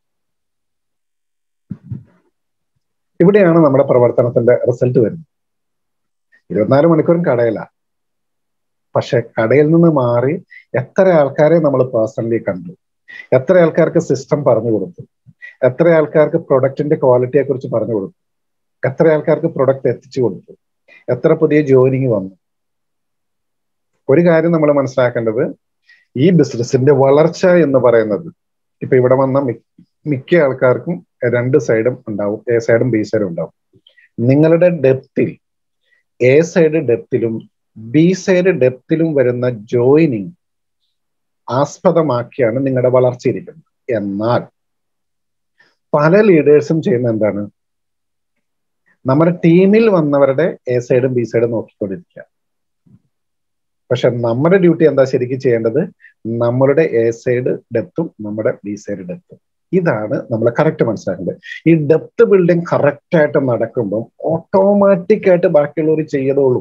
ഇവിടെയാണ് നമ്മുടെ പ്രവർത്തനത്തിന്റെ റിസൾട്ട് വരുന്നത് ഇരുപത്തിനാല് മണിക്കൂറും കടയില പക്ഷെ കടയിൽ നിന്ന് മാറി എത്ര ആൾക്കാരെ നമ്മൾ പേഴ്സണലി കണ്ടു എത്ര ആൾക്കാർക്ക് സിസ്റ്റം പറഞ്ഞു കൊടുത്തു എത്ര ആൾക്കാർക്ക് പ്രൊഡക്റ്റിന്റെ ക്വാളിറ്റിയെ കുറിച്ച് പറഞ്ഞു കൊടുത്തു എത്ര ആൾക്കാർക്ക് പ്രൊഡക്റ്റ് എത്തിച്ചു കൊടുത്തു എത്ര പുതിയ ജോയിനിങ് വന്നു ഒരു കാര്യം നമ്മൾ മനസ്സിലാക്കേണ്ടത് ഈ ബിസിനസിന്റെ വളർച്ച എന്ന് പറയുന്നത് ഇപ്പൊ ഇവിടെ വന്ന മിക്ക ആൾക്കാർക്കും രണ്ട് സൈഡും ഉണ്ടാവും എ സൈഡും ബി സൈഡും ഉണ്ടാവും നിങ്ങളുടെ ഡെപ്തിൽ എ സൈഡ് ഡെപ്തിലും ബി സൈഡ് ഡെപ്തിലും വരുന്ന ജോയിനിങ് ആസ്പദമാക്കിയാണ് നിങ്ങളുടെ വളർച്ച ഇരിക്കുന്നത് എന്നാൽ പല ലീഡേഴ്സും ചെയ്യുന്ന എന്താണ് നമ്മുടെ ടീമിൽ വന്നവരുടെ എ സൈഡും ബി സൈഡും നോക്കിക്കൊണ്ടിരിക്കുക പക്ഷെ നമ്മുടെ ഡ്യൂട്ടി എന്താ ശരിക്കും ചെയ്യേണ്ടത് നമ്മളുടെ എ സൈഡ് ഡെപ്തും നമ്മുടെ ബി സൈഡ് ഡെപ്തും ഇതാണ് നമ്മൾ കറക്റ്റ് മനസ്സിലാക്കേണ്ടത് ഈ ഡെപ്ത് ബിൽഡിംഗ് കറക്റ്റ് ആയിട്ട് നടക്കുമ്പോൾ ഓട്ടോമാറ്റിക് ആയിട്ട് ബാക്കിയുള്ളവർ ചെയ്തോളൂ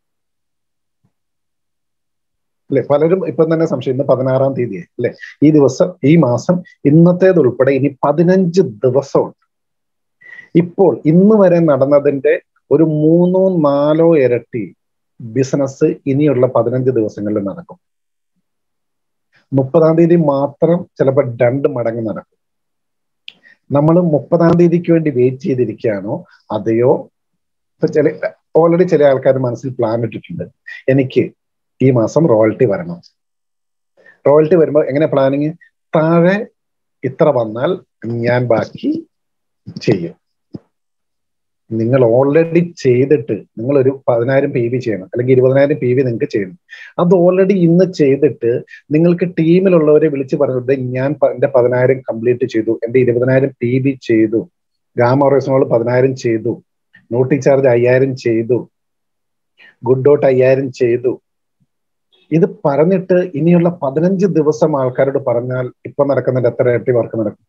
അല്ലെ പലരും ഇപ്പം തന്നെ സംശയം ഇന്ന് പതിനാറാം തീയതി അല്ലെ ഈ ദിവസം ഈ മാസം ഇന്നത്തേതുൾപ്പെടെ ഇനി പതിനഞ്ച് ദിവസമുണ്ട് ഇപ്പോൾ ഇന്ന് വരെ നടന്നതിന്റെ ഒരു മൂന്നോ നാലോ ഇരട്ടി ബിസിനസ് ഇനിയുള്ള പതിനഞ്ച് ദിവസങ്ങളിൽ നടക്കും മുപ്പതാം തീയതി മാത്രം ചിലപ്പോൾ രണ്ട് മടങ്ങ് നടക്കും നമ്മൾ മുപ്പതാം തീയതിക്ക് വേണ്ടി വെയിറ്റ് ചെയ്തിരിക്കുകയാണോ അതെയോ ഇപ്പൊ ചില ഓൾറെഡി ചില ആൾക്കാർ മനസ്സിൽ പ്ലാൻ ഇട്ടിട്ടുണ്ട് എനിക്ക് ഈ മാസം റോയൽറ്റി വരണം റോയൽറ്റി വരുമ്പോൾ എങ്ങനെ പ്ലാനിങ് താഴെ ഇത്ര വന്നാൽ ഞാൻ ബാക്കി ചെയ്യും നിങ്ങൾ ഓൾറെഡി ചെയ്തിട്ട് നിങ്ങൾ ഒരു പതിനായിരം പി വി ചെയ്യണം അല്ലെങ്കിൽ ഇരുപതിനായിരം പി വി നിങ്ങൾക്ക് ചെയ്യണം അത് ഓൾറെഡി ഇന്ന് ചെയ്തിട്ട് നിങ്ങൾക്ക് ടീമിലുള്ളവരെ വിളിച്ച് പറഞ്ഞത് ഞാൻ എന്റെ പതിനായിരം കംപ്ലീറ്റ് ചെയ്തു എന്റെ ഇരുപതിനായിരം പി വി ചെയ്തു ഗാമ ഓറേഷനോട് പതിനായിരം ചെയ്തു നോട്ടി ചാർജ് അയ്യായിരം ചെയ്തു ഗുഡ് ഡോട്ട് അയ്യായിരം ചെയ്തു ഇത് പറഞ്ഞിട്ട് ഇനിയുള്ള പതിനഞ്ച് ദിവസം ആൾക്കാരോട് പറഞ്ഞാൽ ഇപ്പൊ നടക്കുന്നതിന്റെ എത്ര ഇരട്ടി വർക്ക് നടക്കും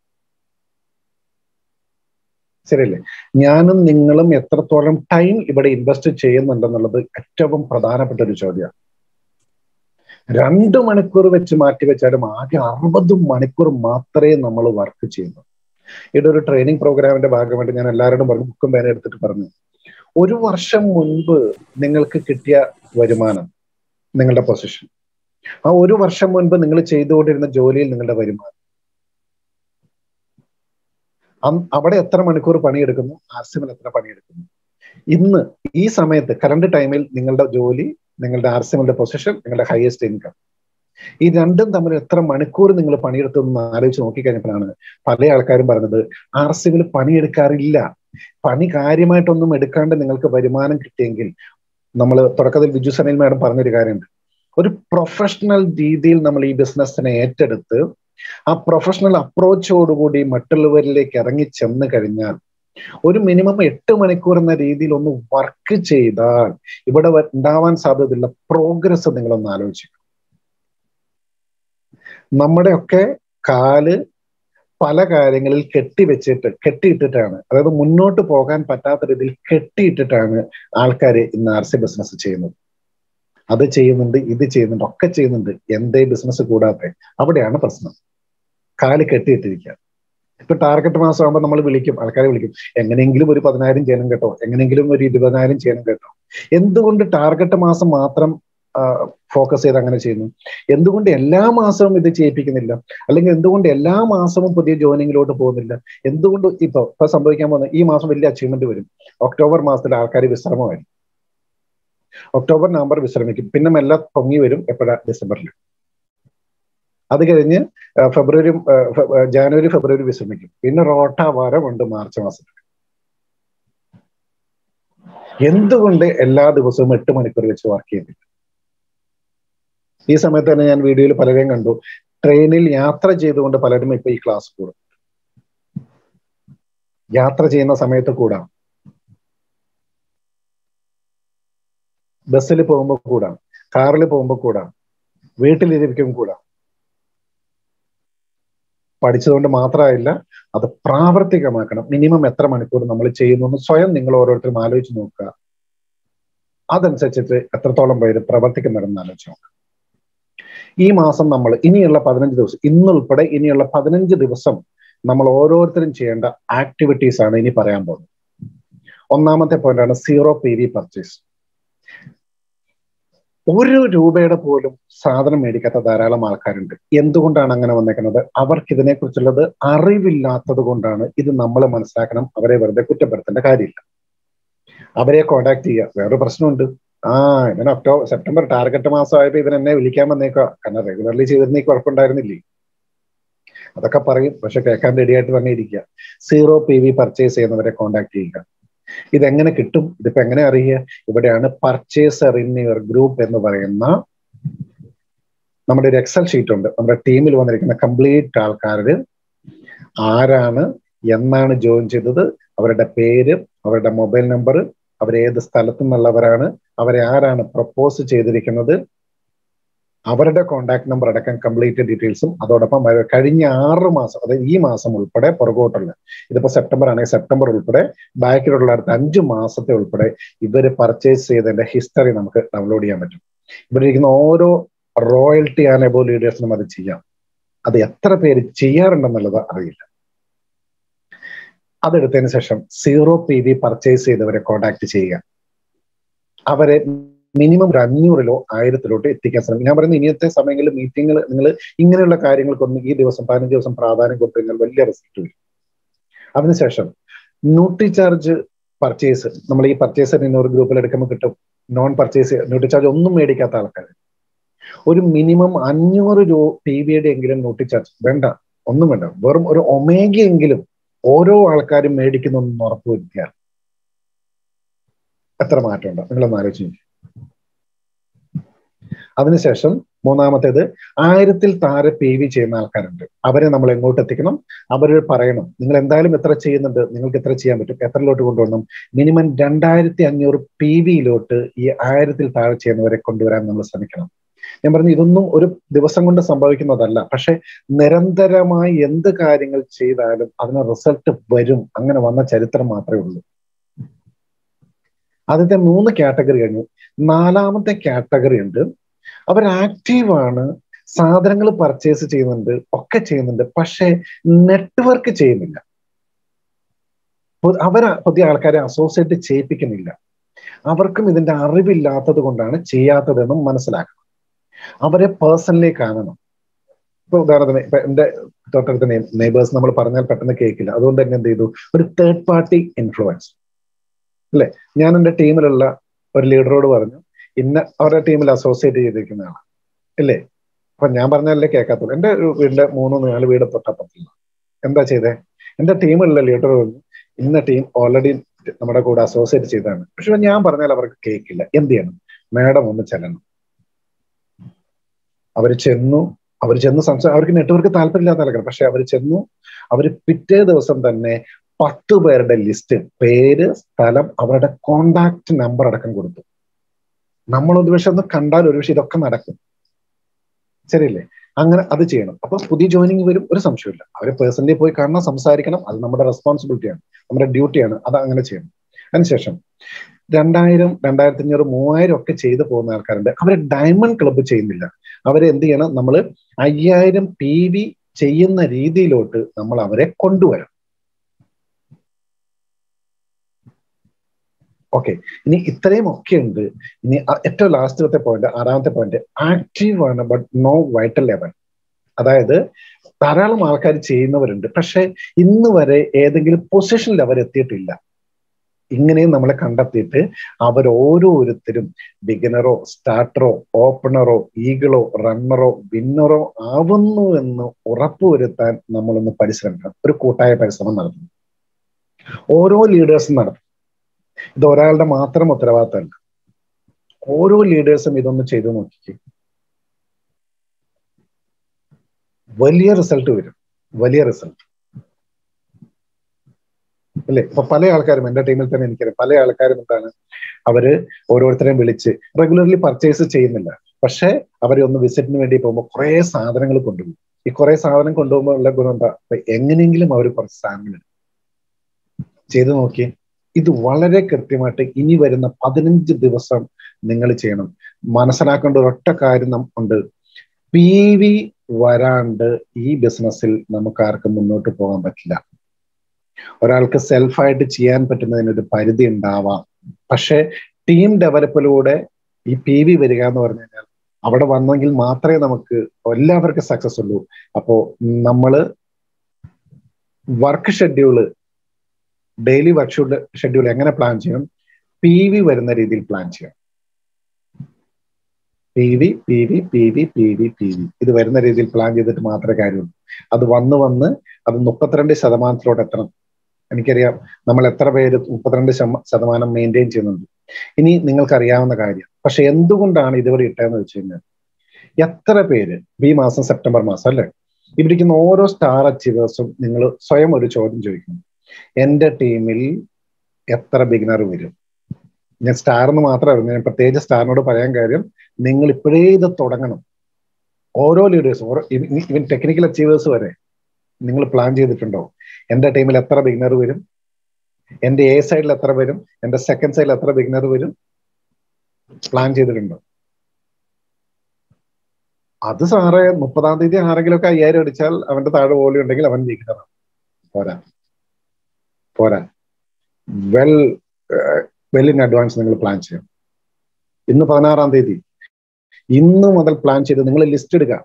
ശരിയല്ലേ ഞാനും നിങ്ങളും എത്രത്തോളം ടൈം ഇവിടെ ഇൻവെസ്റ്റ് ചെയ്യുന്നുണ്ടെന്നുള്ളത് ഏറ്റവും പ്രധാനപ്പെട്ട ഒരു ചോദ്യമാണ് രണ്ട് മണിക്കൂർ വെച്ച് മാറ്റി വെച്ചാലും ആകെ അറുപത് മണിക്കൂർ മാത്രമേ നമ്മൾ വർക്ക് ചെയ്യുന്നു ഇവിടെ ഒരു ട്രെയിനിങ് പ്രോഗ്രാമിന്റെ ഭാഗമായിട്ട് ഞാൻ എല്ലാവരോടും പറഞ്ഞു ബുക്കും പേന എടുത്തിട്ട് പറഞ്ഞു ഒരു വർഷം മുൻപ് നിങ്ങൾക്ക് കിട്ടിയ വരുമാനം നിങ്ങളുടെ പൊസിഷൻ ആ ഒരു വർഷം മുൻപ് നിങ്ങൾ ചെയ്തുകൊണ്ടിരുന്ന ജോലിയിൽ നിങ്ങളുടെ വരുമാനം അവിടെ എത്ര മണിക്കൂർ പണിയെടുക്കുന്നു ആർസിമിൽ എത്ര പണിയെടുക്കുന്നു ഇന്ന് ഈ സമയത്ത് കറണ്ട് ടൈമിൽ നിങ്ങളുടെ ജോലി നിങ്ങളുടെ ആർസിമിന്റെ പൊസിഷൻ നിങ്ങളുടെ ഹയസ്റ്റ് ഇൻകം ഈ രണ്ടും തമ്മിൽ എത്ര മണിക്കൂർ നിങ്ങൾ പണിയെടുത്തു എന്ന് ആലോചിച്ച് നോക്കിക്കഴിഞ്ഞപ്പോഴാണ് പല ആൾക്കാരും പറഞ്ഞത് ആർ സിവിൽ പണിയെടുക്കാറില്ല പണി കാര്യമായിട്ടൊന്നും എടുക്കാണ്ട് നിങ്ങൾക്ക് വരുമാനം കിട്ടിയെങ്കിൽ നമ്മൾ തുടക്കത്തിൽ ബിജു സനിൽ മാഡം പറഞ്ഞൊരു കാര്യമുണ്ട് ഒരു പ്രൊഫഷണൽ രീതിയിൽ നമ്മൾ ഈ ബിസിനസ്സിനെ ഏറ്റെടുത്ത് ആ പ്രൊഫഷണൽ അപ്രോച്ചോടുകൂടി മറ്റുള്ളവരിലേക്ക് ഇറങ്ങി ചെന്ന് കഴിഞ്ഞാൽ ഒരു മിനിമം എട്ട് മണിക്കൂർ എന്ന രീതിയിൽ ഒന്ന് വർക്ക് ചെയ്താൽ ഇവിടെ ഉണ്ടാവാൻ സാധ്യതയുള്ള പ്രോഗ്രസ് നിങ്ങളൊന്ന് ആലോചിക്കും നമ്മുടെയൊക്കെ കാല് പല കാര്യങ്ങളിൽ കെട്ടിവെച്ചിട്ട് കെട്ടിയിട്ടിട്ടാണ് അതായത് മുന്നോട്ട് പോകാൻ പറ്റാത്ത രീതിയിൽ കെട്ടിയിട്ടിട്ടാണ് ആൾക്കാർ ഇന്ന് ആർ സി ബിസിനസ് ചെയ്യുന്നത് അത് ചെയ്യുന്നുണ്ട് ഇത് ചെയ്യുന്നുണ്ട് ഒക്കെ ചെയ്യുന്നുണ്ട് എന്തേ ബിസിനസ് കൂടാതെ അവിടെയാണ് പ്രശ്നം കാല് കെട്ടിയിട്ടിരിക്കുക ഇപ്പൊ ടാർഗറ്റ് മാസം ആകുമ്പോൾ നമ്മൾ വിളിക്കും ആൾക്കാരെ വിളിക്കും എങ്ങനെയെങ്കിലും ഒരു പതിനായിരം ചെയ്യണം കേട്ടോ എങ്ങനെയെങ്കിലും ഒരു ഇരുപതിനായിരം ചെയ്യണം കേട്ടോ എന്തുകൊണ്ട് ടാർഗറ്റ് മാസം മാത്രം ഫോക്കസ് ചെയ്ത് അങ്ങനെ ചെയ്യുന്നു എന്തുകൊണ്ട് എല്ലാ മാസവും ഇത് ചെയ്യിപ്പിക്കുന്നില്ല അല്ലെങ്കിൽ എന്തുകൊണ്ട് എല്ലാ മാസവും പുതിയ ജോയിനിങ്ങിലോട്ട് പോകുന്നില്ല എന്തുകൊണ്ട് ഇപ്പൊ ഇപ്പൊ സംഭവിക്കാൻ പോകുന്ന ഈ മാസം വലിയ അച്ചീവ്മെന്റ് വരും ഒക്ടോബർ മാസത്തിൽ ആൾക്കാർ വിശ്രമമായിരിക്കും ഒക്ടോബർ നവംബർ വിശ്രമിക്കും പിന്നെ മെല്ലെ പൊങ്ങി വരും എപ്പോഴാ ഡിസംബറിൽ അത് കഴിഞ്ഞ് ഫെബ്രുവരി ജാനുവരി ഫെബ്രുവരി വിശ്രമിക്കും പിന്നെ റോട്ട വാരമുണ്ട് മാർച്ച് മാസത്തിൽ എന്തുകൊണ്ട് എല്ലാ ദിവസവും എട്ട് മണിക്കൂർ വെച്ച് വർക്ക് ചെയ്യുന്നില്ല ഈ സമയത്ത് തന്നെ ഞാൻ വീഡിയോയിൽ പലരെയും കണ്ടു ട്രെയിനിൽ യാത്ര ചെയ്തുകൊണ്ട് പലരും ഇപ്പൊ ഈ ക്ലാസ് കൂടും യാത്ര ചെയ്യുന്ന സമയത്ത് കൂടാം ബസ്സിൽ പോകുമ്പോൾ കൂടാം കാറിൽ പോകുമ്പോൾ കൂടാം വീട്ടിലിരിക്കും കൂടാം പഠിച്ചതുകൊണ്ട് മാത്രമായില്ല അത് പ്രാവർത്തികമാക്കണം മിനിമം എത്ര മണിക്കൂർ നമ്മൾ ചെയ്യുന്നു എന്ന് സ്വയം നിങ്ങൾ ഓരോരുത്തരും ആലോചിച്ച് നോക്കുക അതനുസരിച്ചിട്ട് എത്രത്തോളം പേര് പ്രവർത്തിക്കുന്നുണ്ടെന്ന് ആലോചിച്ച് നോക്കുക ഈ മാസം നമ്മൾ ഇനിയുള്ള പതിനഞ്ച് ദിവസം ഇന്നുൾപ്പെടെ ഇനിയുള്ള പതിനഞ്ച് ദിവസം നമ്മൾ ഓരോരുത്തരും ചെയ്യേണ്ട ആക്ടിവിറ്റീസ് ആണ് ഇനി പറയാൻ പോകുന്നത് ഒന്നാമത്തെ പോയിന്റാണ് സീറോ പി വി പർച്ചേസ് ഒരു രൂപയുടെ പോലും സാധനം മേടിക്കാത്ത ധാരാളം ആൾക്കാരുണ്ട് എന്തുകൊണ്ടാണ് അങ്ങനെ വന്നേക്കുന്നത് അവർക്ക് ഇതിനെക്കുറിച്ചുള്ളത് അറിവില്ലാത്തത് കൊണ്ടാണ് ഇത് നമ്മൾ മനസ്സിലാക്കണം അവരെ വെറുതെ കുറ്റപ്പെടുത്തേണ്ട കാര്യമില്ല അവരെ കോണ്ടാക്ട് ചെയ്യുക വേറൊരു പ്രശ്നമുണ്ട് ആ ഇവൻ ഒക്ടോബർ സെപ്റ്റംബർ ടാർഗറ്റ് മാസമായപ്പോ ഇവൻ എന്നെ വിളിക്കാൻ വന്നേക്കുക കാരണം റെഗുലർലി ചെയ്തിരുന്ന കുഴപ്പമുണ്ടായിരുന്നില്ലേ അതൊക്കെ പറയും പക്ഷെ കേൾക്കാൻ റെഡിയായിട്ട് തന്നെ ഇരിക്കുക സീറോ പി വി പർച്ചേസ് ചെയ്യുന്നവരെ കോണ്ടാക്ട് ചെയ്യുക ഇതെങ്ങനെ കിട്ടും ഇതിപ്പോ എങ്ങനെ അറിയുക ഇവിടെയാണ് പർച്ചേസർ ഇൻ യുവർ ഗ്രൂപ്പ് എന്ന് പറയുന്ന നമ്മുടെ ഒരു എക്സൽ ഷീറ്റ് ഉണ്ട് നമ്മുടെ ടീമിൽ വന്നിരിക്കുന്ന കംപ്ലീറ്റ് ആൾക്കാര് ആരാണ് എന്നാണ് ജോയിൻ ചെയ്തത് അവരുടെ പേര് അവരുടെ മൊബൈൽ നമ്പർ അവരേത് സ്ഥലത്തു നിന്നുള്ളവരാണ് അവരെ ആരാണ് പ്രപ്പോസ് ചെയ്തിരിക്കുന്നത് അവരുടെ കോണ്ടാക്ട് നമ്പർ അടക്കം കംപ്ലീറ്റ് ഡീറ്റെയിൽസും അതോടൊപ്പം കഴിഞ്ഞ ആറ് മാസം അതായത് ഈ മാസം ഉൾപ്പെടെ പുറകോട്ടുള്ള ഇതിപ്പോ സെപ്റ്റംബർ ആണെങ്കിൽ സെപ്റ്റംബർ ഉൾപ്പെടെ ബാക്കിലുള്ള അടുത്ത അഞ്ച് മാസത്തെ ഉൾപ്പെടെ ഇവര് പർച്ചേസ് ചെയ്തതിന്റെ ഹിസ്റ്ററി നമുക്ക് ഡൗൺലോഡ് ചെയ്യാൻ പറ്റും ഇവിടെ ഇരിക്കുന്ന ഓരോ റോയൽറ്റി ആൻഡ് എബോ ലീഡേഴ്സിനും അത് ചെയ്യാം അത് എത്ര പേര് ചെയ്യാറുണ്ടെന്നുള്ളത് അറിയില്ല അതെടുത്തതിന് ശേഷം സീറോ പി വി പർച്ചേസ് ചെയ്തവരെ കോണ്ടാക്ട് ചെയ്യുക അവരെ മിനിമം ഒരു അഞ്ഞൂറിലോ ആയിരത്തിലോട്ട് എത്തിക്കാൻ ശ്രമിക്കും ഞാൻ പറയുന്നത് ഇനിയത്തെ സമയങ്ങളിൽ മീറ്റിങ്ങൾ നിങ്ങൾ ഇങ്ങനെയുള്ള കാര്യങ്ങൾക്കൊന്നും ഈ ദിവസം പതിനഞ്ച് ദിവസം പ്രാധാന്യം കൊടുത്തു കഴിഞ്ഞാൽ വലിയ റിസൾട്ട് വരും അതിനുശേഷം ന്യൂട്രി ചാർജ് പർച്ചേസ് നമ്മൾ ഈ പർച്ചേസ് ഒരു ഗ്രൂപ്പിൽ എടുക്കുമ്പോൾ കിട്ടും നോൺ പർച്ചേസ് ന്യൂട്രി ചാർജ് ഒന്നും മേടിക്കാത്ത ആൾക്കാർ ഒരു മിനിമം അഞ്ഞൂറ് രൂപ പി വിയുടെ എങ്കിലും ന്യൂട്രി ചാർജ് വേണ്ട ഒന്നും വേണ്ട വെറും ഒരു ഒമേഗയെങ്കിലും ഓരോ ആൾക്കാരും മേടിക്കുന്നൊന്നും ഉറപ്പുവരുത്തിയാൽ എത്ര മാറ്റമുണ്ട് നിങ്ങളൊന്ന് ആലോചിച്ചു അതിനുശേഷം മൂന്നാമത്തേത് ആയിരത്തിൽ താരെ പി വി ചെയ്യുന്ന ആൾക്കാരുണ്ട് അവരെ നമ്മൾ എങ്ങോട്ട് എത്തിക്കണം അവർ പറയണം നിങ്ങൾ എന്തായാലും എത്ര ചെയ്യുന്നുണ്ട് നിങ്ങൾക്ക് എത്ര ചെയ്യാൻ പറ്റും എത്രയിലോട്ട് കൊണ്ടുവരണം മിനിമം രണ്ടായിരത്തി അഞ്ഞൂറ് പി വിയിലോട്ട് ഈ ആയിരത്തിൽ താഴെ ചെയ്യുന്നവരെ കൊണ്ടുവരാൻ നമ്മൾ ശ്രമിക്കണം ഞാൻ പറഞ്ഞു ഇതൊന്നും ഒരു ദിവസം കൊണ്ട് സംഭവിക്കുന്നതല്ല പക്ഷെ നിരന്തരമായി എന്ത് കാര്യങ്ങൾ ചെയ്താലും അതിന് റിസൾട്ട് വരും അങ്ങനെ വന്ന ചരിത്രം മാത്രമേ ഉള്ളൂ ആദ്യത്തെ മൂന്ന് കാറ്റഗറി കഴിഞ്ഞു നാലാമത്തെ കാറ്റഗറി ഉണ്ട് അവർ ആക്റ്റീവാണ് സാധനങ്ങൾ പർച്ചേസ് ചെയ്യുന്നുണ്ട് ഒക്കെ ചെയ്യുന്നുണ്ട് പക്ഷെ നെറ്റ്വർക്ക് ചെയ്യുന്നില്ല അവർ പുതിയ ആൾക്കാരെ അസോസിയേറ്റ് ചെയ്യിപ്പിക്കുന്നില്ല അവർക്കും ഇതിന്റെ അറിവില്ലാത്തത് കൊണ്ടാണ് ചെയ്യാത്തതെന്നും മനസ്സിലാക്കണം അവരെ പേഴ്സണലി കാണണം ഇപ്പൊ ഉദാഹരണത്തിന് ഇപ്പൊ എന്റെ തൊട്ടടുത്ത നെയ്ബേഴ്സ് നമ്മൾ പറഞ്ഞാൽ പെട്ടെന്ന് കേൾക്കില്ല അതുകൊണ്ട് തന്നെ എന്ത് ചെയ്തു ഒരു തേർഡ് പാർട്ടി ഇൻഫ്ലുവൻസ് അല്ലെ ഞാൻ എന്റെ ടീമിലുള്ള ഒരു ലീഡറോട് പറഞ്ഞു ഇന്ന അവരുടെ ടീമിൽ അസോസിയേറ്റ് ചെയ്തിരിക്കുന്നതാണ് ഇല്ലേ അപ്പൊ ഞാൻ പറഞ്ഞാലേ കേൾക്കാത്തുള്ളൂ എന്റെ വീടിന്റെ മൂന്ന് നാല് വീട് തൊട്ടപ്പുറത്തില്ല എന്താ ചെയ്തേ എന്റെ ടീമിലുള്ള ലീഡർ പറഞ്ഞു ഇന്ന ടീം ഓൾറെഡി നമ്മുടെ കൂടെ അസോസിയേറ്റ് ചെയ്തതാണ് പക്ഷെ ഞാൻ പറഞ്ഞാൽ അവർക്ക് കേൾക്കില്ല എന്ത് ചെയ്യണം മാഡം ഒന്ന് ചെല്ലണം അവർ ചെന്നു അവർ ചെന്ന് സംസാ അവർക്ക് നെറ്റ്വർക്ക് താല്പര്യമില്ലാത്ത ആൾക്കാർ പക്ഷെ അവർ ചെന്നു അവർ പിറ്റേ ദിവസം തന്നെ പത്ത് പേരുടെ ലിസ്റ്റ് പേര് സ്ഥലം അവരുടെ കോണ്ടാക്ട് നമ്പർ അടക്കം കൊടുത്തു നമ്മൾ ഒരു പക്ഷെ ഒന്ന് കണ്ടാൽ ഒരു പക്ഷെ ഇതൊക്കെ നടക്കും ശരിയല്ലേ അങ്ങനെ അത് ചെയ്യണം അപ്പൊ പുതിയ ജോയിനിങ് വരും ഒരു സംശയമില്ല അവരെ പേഴ്സണലി പോയി കാണണം സംസാരിക്കണം അത് നമ്മുടെ റെസ്പോൺസിബിലിറ്റിയാണ് നമ്മുടെ ഡ്യൂട്ടിയാണ് അത് അങ്ങനെ ചെയ്യണം അതിനുശേഷം രണ്ടായിരം രണ്ടായിരത്തി അഞ്ഞൂറ് മൂവായിരം ഒക്കെ ചെയ്തു പോകുന്ന ആൾക്കാരുണ്ട് അവരെ ഡയമണ്ട് ക്ലബ്ബ് ചെയ്യുന്നില്ല അവരെ എന്ത് ചെയ്യണം നമ്മൾ അയ്യായിരം പി വി ചെയ്യുന്ന രീതിയിലോട്ട് നമ്മൾ അവരെ കൊണ്ടുവരണം ഓക്കെ ഇനി ഇത്രയും ഒക്കെ ഉണ്ട് ഇനി ഏറ്റവും ലാസ്റ്റത്തെ പോയിന്റ് ആറാമത്തെ പോയിന്റ് ആക്റ്റീവ് ആണ് ബട്ട് നോ വൈറ്റൽ ലെവൽ അതായത് ധാരാളം ആൾക്കാർ ചെയ്യുന്നവരുണ്ട് പക്ഷെ ഇന്ന് വരെ ഏതെങ്കിലും പൊസിഷനിൽ അവർ എത്തിയിട്ടില്ല ഇങ്ങനെയും നമ്മളെ കണ്ടെത്തിയിട്ട് അവർ ഓരോരുത്തരും ബിഗിനറോ സ്റ്റാർട്ടറോ ഓപ്പണറോ ഈഗിളോ റണ്ണറോ വിന്നറോ ആവുന്നു എന്ന് ഉറപ്പുവരുത്താൻ നമ്മളൊന്ന് പരിശ്രമിക്കണം ഒരു കൂട്ടായ പരിശ്രമം നടത്തുന്നു ഓരോ ലീഡേഴ്സും നടത്തും ഇത് ഒരാളുടെ മാത്രം ഉത്തരവാദിത്തമല്ല ഓരോ ലീഡേഴ്സും ഇതൊന്ന് ചെയ്തു നോക്കിക്കേ വലിയ റിസൾട്ട് വരും വലിയ റിസൾട്ട് അല്ലെ ഇപ്പൊ പല ആൾക്കാരും എന്റെ ടീമിൽ തന്നെ എനിക്കറിയാം പല ആൾക്കാരും എന്താണ് അവര് ഓരോരുത്തരെയും വിളിച്ച് റെഗുലർലി പർച്ചേസ് ചെയ്യുന്നില്ല പക്ഷെ അവരെ ഒന്ന് വിസിറ്റിന് വേണ്ടി പോകുമ്പോൾ കുറെ സാധനങ്ങൾ കൊണ്ടുപോകും ഈ കുറെ സാധനം കൊണ്ടുപോകുമ്പോൾ ഉള്ള ഗുണം എന്താ അപ്പൊ എങ്ങനെയെങ്കിലും അവർ കുറച്ച് സാധനങ്ങൾ ചെയ്തു നോക്കി ഇത് വളരെ കൃത്യമായിട്ട് ഇനി വരുന്ന പതിനഞ്ച് ദിവസം നിങ്ങൾ ചെയ്യണം മനസ്സിലാക്കേണ്ട ഒരൊറ്റ കാര്യം ഉണ്ട് പി വി വരാണ്ട് ഈ ബിസിനസ്സിൽ നമുക്ക് ആർക്കും മുന്നോട്ട് പോകാൻ പറ്റില്ല ഒരാൾക്ക് സെൽഫായിട്ട് ചെയ്യാൻ പറ്റുന്നതിന് ഒരു പരിധി ഉണ്ടാവാം പക്ഷെ ടീം ഡെവലപ്പിലൂടെ ഈ പി വി വരിക എന്ന് പറഞ്ഞു കഴിഞ്ഞാൽ അവിടെ വന്നെങ്കിൽ മാത്രമേ നമുക്ക് എല്ലാവർക്കും സക്സസ് ഉള്ളൂ അപ്പോ നമ്മള് work schedule daily work schedule എങ്ങനെ പ്ലാൻ ചെയ്യണം പി വി വരുന്ന രീതിയിൽ പ്ലാൻ ചെയ്യണം P V P V P V P V P V ഇത് വരുന്ന രീതിയിൽ പ്ലാൻ ചെയ്തിട്ട് മാത്രമേ കാര്യമുള്ളൂ അത് വന്ന് വന്ന് അത് മുപ്പത്തിരണ്ട് ശതമാനത്തിലോട്ട് എത്തണം എനിക്കറിയാം നമ്മൾ എത്ര പേര് മുപ്പത്തിരണ്ട് ശതമാനം മെയിൻറ്റെയിൻ ചെയ്യുന്നുണ്ട് ഇനി നിങ്ങൾക്കറിയാവുന്ന കാര്യം പക്ഷെ എന്തുകൊണ്ടാണ് ഇതുവരെ ഇട്ടതെന്ന് വെച്ച് കഴിഞ്ഞാൽ എത്ര പേര് ഈ മാസം സെപ്റ്റംബർ മാസം അല്ലേ ഇവിടിക്കുന്ന ഓരോ സ്റ്റാർ അച്ചീവേഴ്സും നിങ്ങൾ സ്വയം ഒരു ചോദ്യം ചോദിക്കുന്നു എന്റെ ടീമിൽ എത്ര ബിഗിനർ വരും ഞാൻ സ്റ്റാർ എന്ന് മാത്രമല്ല ഞാൻ പ്രത്യേകിച്ച് സ്റ്റാറിനോട് പറയാൻ കാര്യം നിങ്ങൾ ഇപ്പോഴേ ഇത് തുടങ്ങണം ഓരോ ലീഡേഴ്സ് ഓരോ ഇവൻ ടെക്നിക്കൽ അച്ചീവേഴ്സ് വരെ നിങ്ങൾ പ്ലാൻ ചെയ്തിട്ടുണ്ടോ എന്റെ ടീമിൽ എത്ര ബിഗിനർ വരും എന്റെ എ സൈഡിൽ എത്ര വരും എന്റെ സെക്കൻഡ് സൈഡിൽ എത്ര ബിഗിനർ വരും പ്ലാൻ ചെയ്തിട്ടുണ്ടോ അത് സാറേ മുപ്പതാം തീയതി ആരെങ്കിലും ഒക്കെ അയ്യായിരം അടിച്ചാൽ അവന്റെ താഴെ വോളി ഉണ്ടെങ്കിൽ അവൻ ബിഗിനറാണ് പോരാ പോരാ വെൽ വെൽ ഇൻ അഡ്വാൻസ് നിങ്ങൾ പ്ലാൻ ചെയ്യണം ഇന്ന് പതിനാറാം തീയതി ഇന്ന് മുതൽ പ്ലാൻ ചെയ്ത് നിങ്ങൾ ലിസ്റ്റ് എടുക്കുക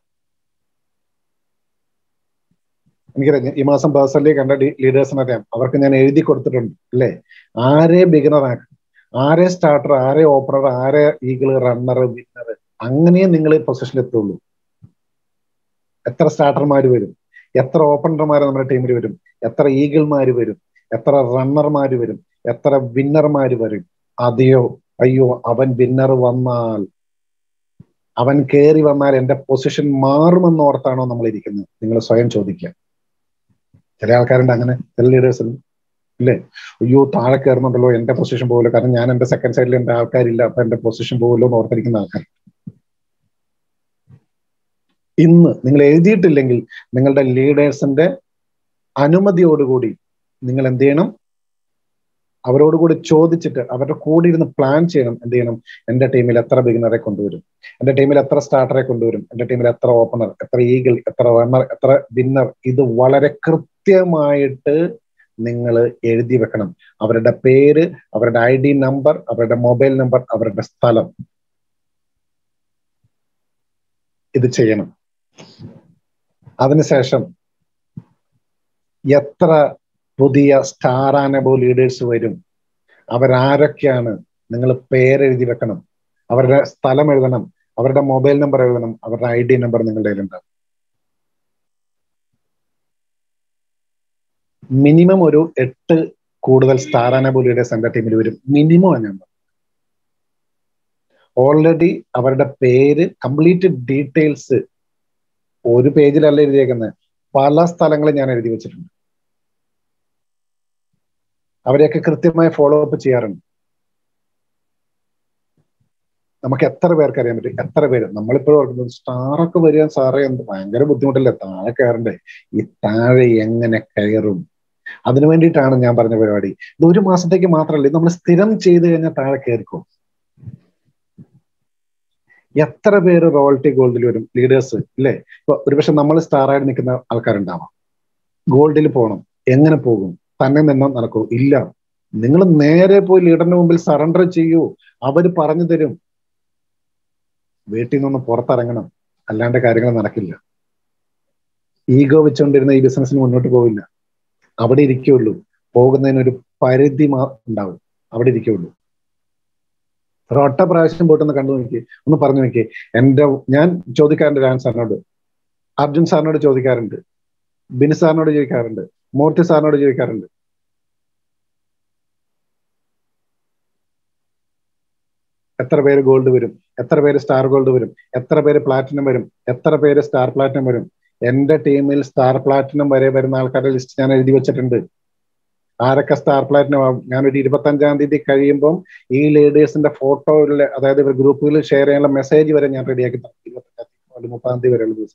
എനിക്കറിയാം ഈ മാസം പേഴ്സണലി കണ്ട ലീഡേഴ്സിനെ അറിയാം അവർക്ക് ഞാൻ എഴുതി കൊടുത്തിട്ടുണ്ട് അല്ലേ ആരെ ബിഗിനർ ആക്കും ആരെ സ്റ്റാർട്ടർ ആരെ ഓപ്പണർ ആരെ ഈഗിള് റണ്ണർ വിന്നർ അങ്ങനെ നിങ്ങൾ പൊസിഷനിൽ എത്തുള്ളൂ എത്ര സ്റ്റാർട്ടർമാർ വരും എത്ര ഓപ്പണർമാർ നമ്മുടെ ടീമിൽ വരും എത്ര ഈഗിൾമാർ വരും എത്ര റണ്ണർമാർ വരും എത്ര വിന്നർമാർ വരും അതെയോ അയ്യോ അവൻ വിന്നർ വന്നാൽ അവൻ കയറി വന്നാൽ എന്റെ പൊസിഷൻ മാറുമെന്ന് ഓർത്താണോ നമ്മൾ ഇരിക്കുന്നത് നിങ്ങൾ സ്വയം ചോദിക്കുക ചില ആൾക്കാരുണ്ട് അങ്ങനെ ചില ലീഡേഴ്സ് ഇല്ലേ അയ്യോ താഴെ കയറുന്നുണ്ടല്ലോ എന്റെ പൊസിഷൻ പോകില്ല കാരണം ഞാൻ എന്റെ സെക്കൻഡ് സൈഡിൽ എന്റെ ആൾക്കാരില്ല അപ്പൊ എന്റെ പൊസിഷൻ പോകുമല്ലോ എന്ന് ഓർത്തിരിക്കുന്ന ആൾക്കാർ ഇന്ന് നിങ്ങൾ എഴുതിയിട്ടില്ലെങ്കിൽ നിങ്ങളുടെ ലീഡേഴ്സിന്റെ അനുമതിയോടുകൂടി നിങ്ങൾ എന്ത് ചെയ്യണം അവരോടുകൂടി ചോദിച്ചിട്ട് അവരുടെ കൂടെ ഇരുന്ന് പ്ലാൻ ചെയ്യണം എന്ത് ചെയ്യണം എന്റെ ടീമിൽ എത്ര ബിഗിനറെ കൊണ്ടുവരും എന്റെ ടീമിൽ എത്ര സ്റ്റാർട്ടറെ കൊണ്ടുവരും എന്റെ ടീമിൽ എത്ര ഓപ്പണർ എത്ര ഈഗിൾ എത്ര റണ്ണർ എത്ര വിന്നർ ഇത് വളരെ കൃത്യമായിട്ട് നിങ്ങൾ എഴുതി വെക്കണം അവരുടെ പേര് അവരുടെ ഐ ഡി നമ്പർ അവരുടെ മൊബൈൽ നമ്പർ അവരുടെ സ്ഥലം ഇത് ചെയ്യണം അതിനുശേഷം എത്ര പുതിയ സ്റ്റാർ ആനബോ ലീഡേഴ്സ് വരും അവരാരൊക്കെയാണ് നിങ്ങൾ പേരെഴുതി വെക്കണം അവരുടെ സ്ഥലം എഴുതണം അവരുടെ മൊബൈൽ നമ്പർ എഴുതണം അവരുടെ ഐ ഡി നമ്പർ നിങ്ങളുടെ കയ്യിലുണ്ടാവും മിനിമം ഒരു എട്ട് കൂടുതൽ സ്റ്റാർ അനബുലിയുടെ സെന്റർ ടീമിൽ വരും മിനിമം ഞാൻ ഓൾറെഡി അവരുടെ പേര് കംപ്ലീറ്റ് ഡീറ്റെയിൽസ് ഒരു പേജിലല്ല എഴുതിയേക്കുന്നത് പല സ്ഥലങ്ങളിൽ ഞാൻ എഴുതി വെച്ചിട്ടുണ്ട് അവരെയൊക്കെ കൃത്യമായി ഫോളോ അപ്പ് ചെയ്യാറുണ്ട് നമുക്ക് എത്ര പേർക്ക് അറിയാൻ പറ്റും എത്ര പേര് നമ്മളിപ്പോഴും ഓർക്കുന്നത് സ്റ്റാറൊക്കെ വരിക സാറേ എന്ത് ഭയങ്കര ബുദ്ധിമുട്ടല്ലേ താഴെ കയറണ്ടേ ഈ താഴെ എങ്ങനെ കയറും അതിനു വേണ്ടിയിട്ടാണ് ഞാൻ പറഞ്ഞ പരിപാടി ഇത് ഒരു മാസത്തേക്ക് മാത്രമല്ല ഇത് നമ്മൾ സ്ഥിരം ചെയ്ത് കഴിഞ്ഞാൽ താഴെ കയറിക്കോ എത്ര പേര് റോയൽറ്റി ഗോൾഡിൽ വരും ലീഡേഴ്സ് ഇല്ലേ ഇപ്പൊ ഒരുപക്ഷെ നമ്മൾ സ്റ്റാറായിട്ട് നിൽക്കുന്ന ആൾക്കാരുണ്ടാവാം ഗോൾഡിൽ പോകണം എങ്ങനെ പോകും തന്നെ നിന്നോ നടക്കൂ ഇല്ല നിങ്ങൾ നേരെ പോയി ലീഡറിന് മുമ്പിൽ സറണ്ടർ ചെയ്യൂ അവര് പറഞ്ഞു തരും വീട്ടിൽ നിന്ന് പുറത്തിറങ്ങണം അല്ലാണ്ട് കാര്യങ്ങൾ നടക്കില്ല ഈഗോ വെച്ചുകൊണ്ടിരുന്ന ഈ ബിസിനസ്സിന് മുന്നോട്ട് പോവില്ല അവിടെ ഇരിക്കുള്ളൂ പോകുന്നതിന് ഒരു പരിധി ഉണ്ടാവും അവിടെ ഇരിക്കുള്ളൂ ഒരൊറ്റ പ്രാവശ്യം പോയിട്ടൊന്ന് കണ്ടു നോക്കി ഒന്ന് പറഞ്ഞു നോക്കി എന്റെ ഞാൻ ചോദിക്കാറുണ്ട് രാൻ സാറിനോട് അർജുൻ സാറിനോട് ചോദിക്കാറുണ്ട് ബിനു സാറിനോട് ചോദിക്കാറുണ്ട് മൂർത്തി സാറിനോട് ചോദിക്കാറുണ്ട് എത്ര പേര് ഗോൾഡ് വരും എത്ര പേര് സ്റ്റാർ ഗോൾഡ് വരും എത്ര പേര് പ്ലാറ്റിനം വരും എത്ര പേര് സ്റ്റാർ പ്ലാറ്റിനം വരും എന്റെ ടീമിൽ സ്റ്റാർ പ്ലാറ്റിനം വരെ വരുന്ന ആൾക്കാരുടെ ലിസ്റ്റ് ഞാൻ എഴുതി വെച്ചിട്ടുണ്ട് ആരൊക്കെ സ്റ്റാർ പ്ലാറ്റിനം ആവും ഞാനൊരു ഇരുപത്തഞ്ചാം തീയതി കഴിയുമ്പം ഈ ലീഡേഴ്സിന്റെ ഫോട്ടോയിലെ അതായത് ഇവർ ഗ്രൂപ്പുകളിൽ ഷെയർ ചെയ്യാനുള്ള മെസ്സേജ് വരെ ഞാൻ റെഡിയാക്കി ഇരുപത്തഞ്ചാം തീയതി മുപ്പതാം തീയതി വരെയുള്ള ദിവസം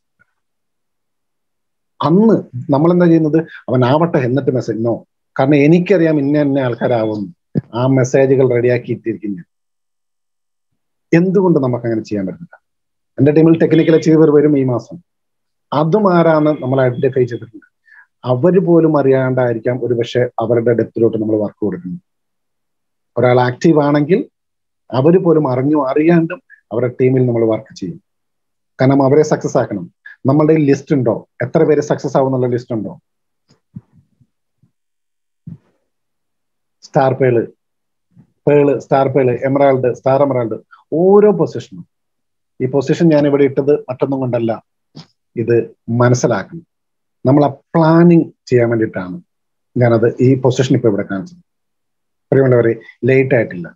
അന്ന് നമ്മൾ എന്താ ചെയ്യുന്നത് അവനാവട്ടെ എന്നിട്ട് മെസ്സേജ് നോ കാരണം എനിക്കറിയാം ഇന്ന എന്നെ ആൾക്കാരാവുന്നു ആ മെസ്സേജുകൾ റെഡിയാക്കി ഇട്ടിരിക്കുന്നു എന്തുകൊണ്ട് നമുക്ക് അങ്ങനെ ചെയ്യാൻ പറ്റില്ല എന്റെ ടീമിൽ ടെക്നിക്കൽ അച്ചീവർ വരും ഈ മാസം അതും ആരാണ് നമ്മൾ ഐഡന്റിഫൈ ചെയ്തിട്ടുണ്ട് അവർ പോലും അറിയാണ്ടായിരിക്കാം ഒരുപക്ഷെ അവരുടെ ഡെപ്തിലോട്ട് നമ്മൾ വർക്ക് കൊടുക്കുന്നത് ഒരാൾ ആക്റ്റീവ് ആണെങ്കിൽ അവർ പോലും അറിഞ്ഞു അറിയാണ്ടും അവരുടെ ടീമിൽ നമ്മൾ വർക്ക് ചെയ്യും കാരണം അവരെ സക്സസ് ആക്കണം നമ്മളുടെ ലിസ്റ്റ് ഉണ്ടോ എത്ര പേര് സക്സസ് ആവുന്നുള്ള ലിസ്റ്റ് ഉണ്ടോ star pearl pearl star pearl emerald star emerald ഓരോ പൊസിഷനും ഈ പൊസിഷൻ ഞാൻ ഇവിടെ ഇട്ടത് മറ്റൊന്നും കൊണ്ടല്ല ഇത് മനസ്സിലാക്കണം നമ്മൾ ആ പ്ലാനിങ് ചെയ്യാൻ വേണ്ടിയിട്ടാണ് ഞാനത് ഈ പൊസിഷൻ ഇപ്പൊ ഇവിടെ കാണിച്ചത് പ്രിയമുള്ളവരെ ലേറ്റ് ആയിട്ടില്ല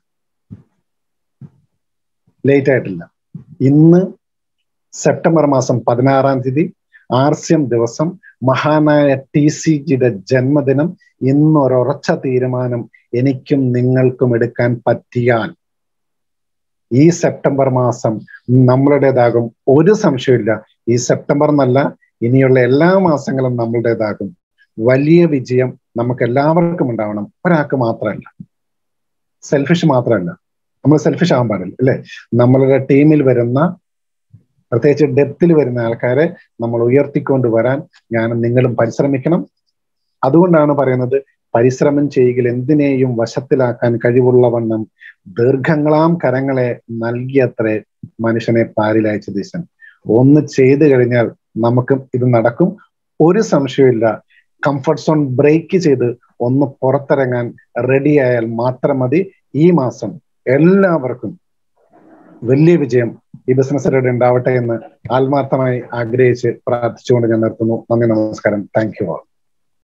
ലേറ്റ് ആയിട്ടില്ല ഇന്ന് സെപ്റ്റംബർ മാസം പതിനാറാം തീയതി ആർസ്യം ദിവസം മഹാനായ ടി സി ജിയുടെ ജന്മദിനം ഇന്ന് ഒരൊറച്ച തീരുമാനം എനിക്കും നിങ്ങൾക്കും എടുക്കാൻ പറ്റിയാൽ ഈ സെപ്റ്റംബർ മാസം നമ്മളുടേതാകും ഒരു സംശയമില്ല ഈ സെപ്റ്റംബർ എന്നല്ല ഇനിയുള്ള എല്ലാ മാസങ്ങളും നമ്മളുടേതാകും വലിയ വിജയം നമുക്ക് എല്ലാവർക്കും ഉണ്ടാവണം ഒരാൾക്ക് മാത്രമല്ല സെൽഫിഷ് മാത്രമല്ല നമ്മൾ സെൽഫിഷ് ആവാൻ പാടില്ല അല്ലെ നമ്മളുടെ ടീമിൽ വരുന്ന പ്രത്യേകിച്ച് ഡെപ്തിൽ വരുന്ന ആൾക്കാരെ നമ്മൾ ഉയർത്തിക്കൊണ്ട് വരാൻ ഞാനും നിങ്ങളും പരിശ്രമിക്കണം അതുകൊണ്ടാണ് പറയുന്നത് പരിശ്രമം ചെയ്യുകിൽ എന്തിനേയും വശത്തിലാക്കാൻ കഴിവുള്ളവണ്ണം ദീർഘങ്ങളാം കരങ്ങളെ നൽകിയത്രേ മനുഷ്യനെ പാരിലയച്ച ദിശൻ ഒന്ന് ചെയ്തു കഴിഞ്ഞാൽ നമുക്കും ഇത് നടക്കും ഒരു സംശയമില്ല കംഫർട്ട് സോൺ ബ്രേക്ക് ചെയ്ത് ഒന്ന് പുറത്തിറങ്ങാൻ റെഡി ആയാൽ മാത്രം മതി ഈ മാസം എല്ലാവർക്കും വലിയ വിജയം ഈ ബിസിനസ്സിലൂടെ ഉണ്ടാവട്ടെ എന്ന് ആത്മാർത്ഥമായി ആഗ്രഹിച്ച് പ്രാർത്ഥിച്ചുകൊണ്ട് ഞാൻ നിർത്തുന്നു നന്ദി നമസ്കാരം താങ്ക് യു ആൾ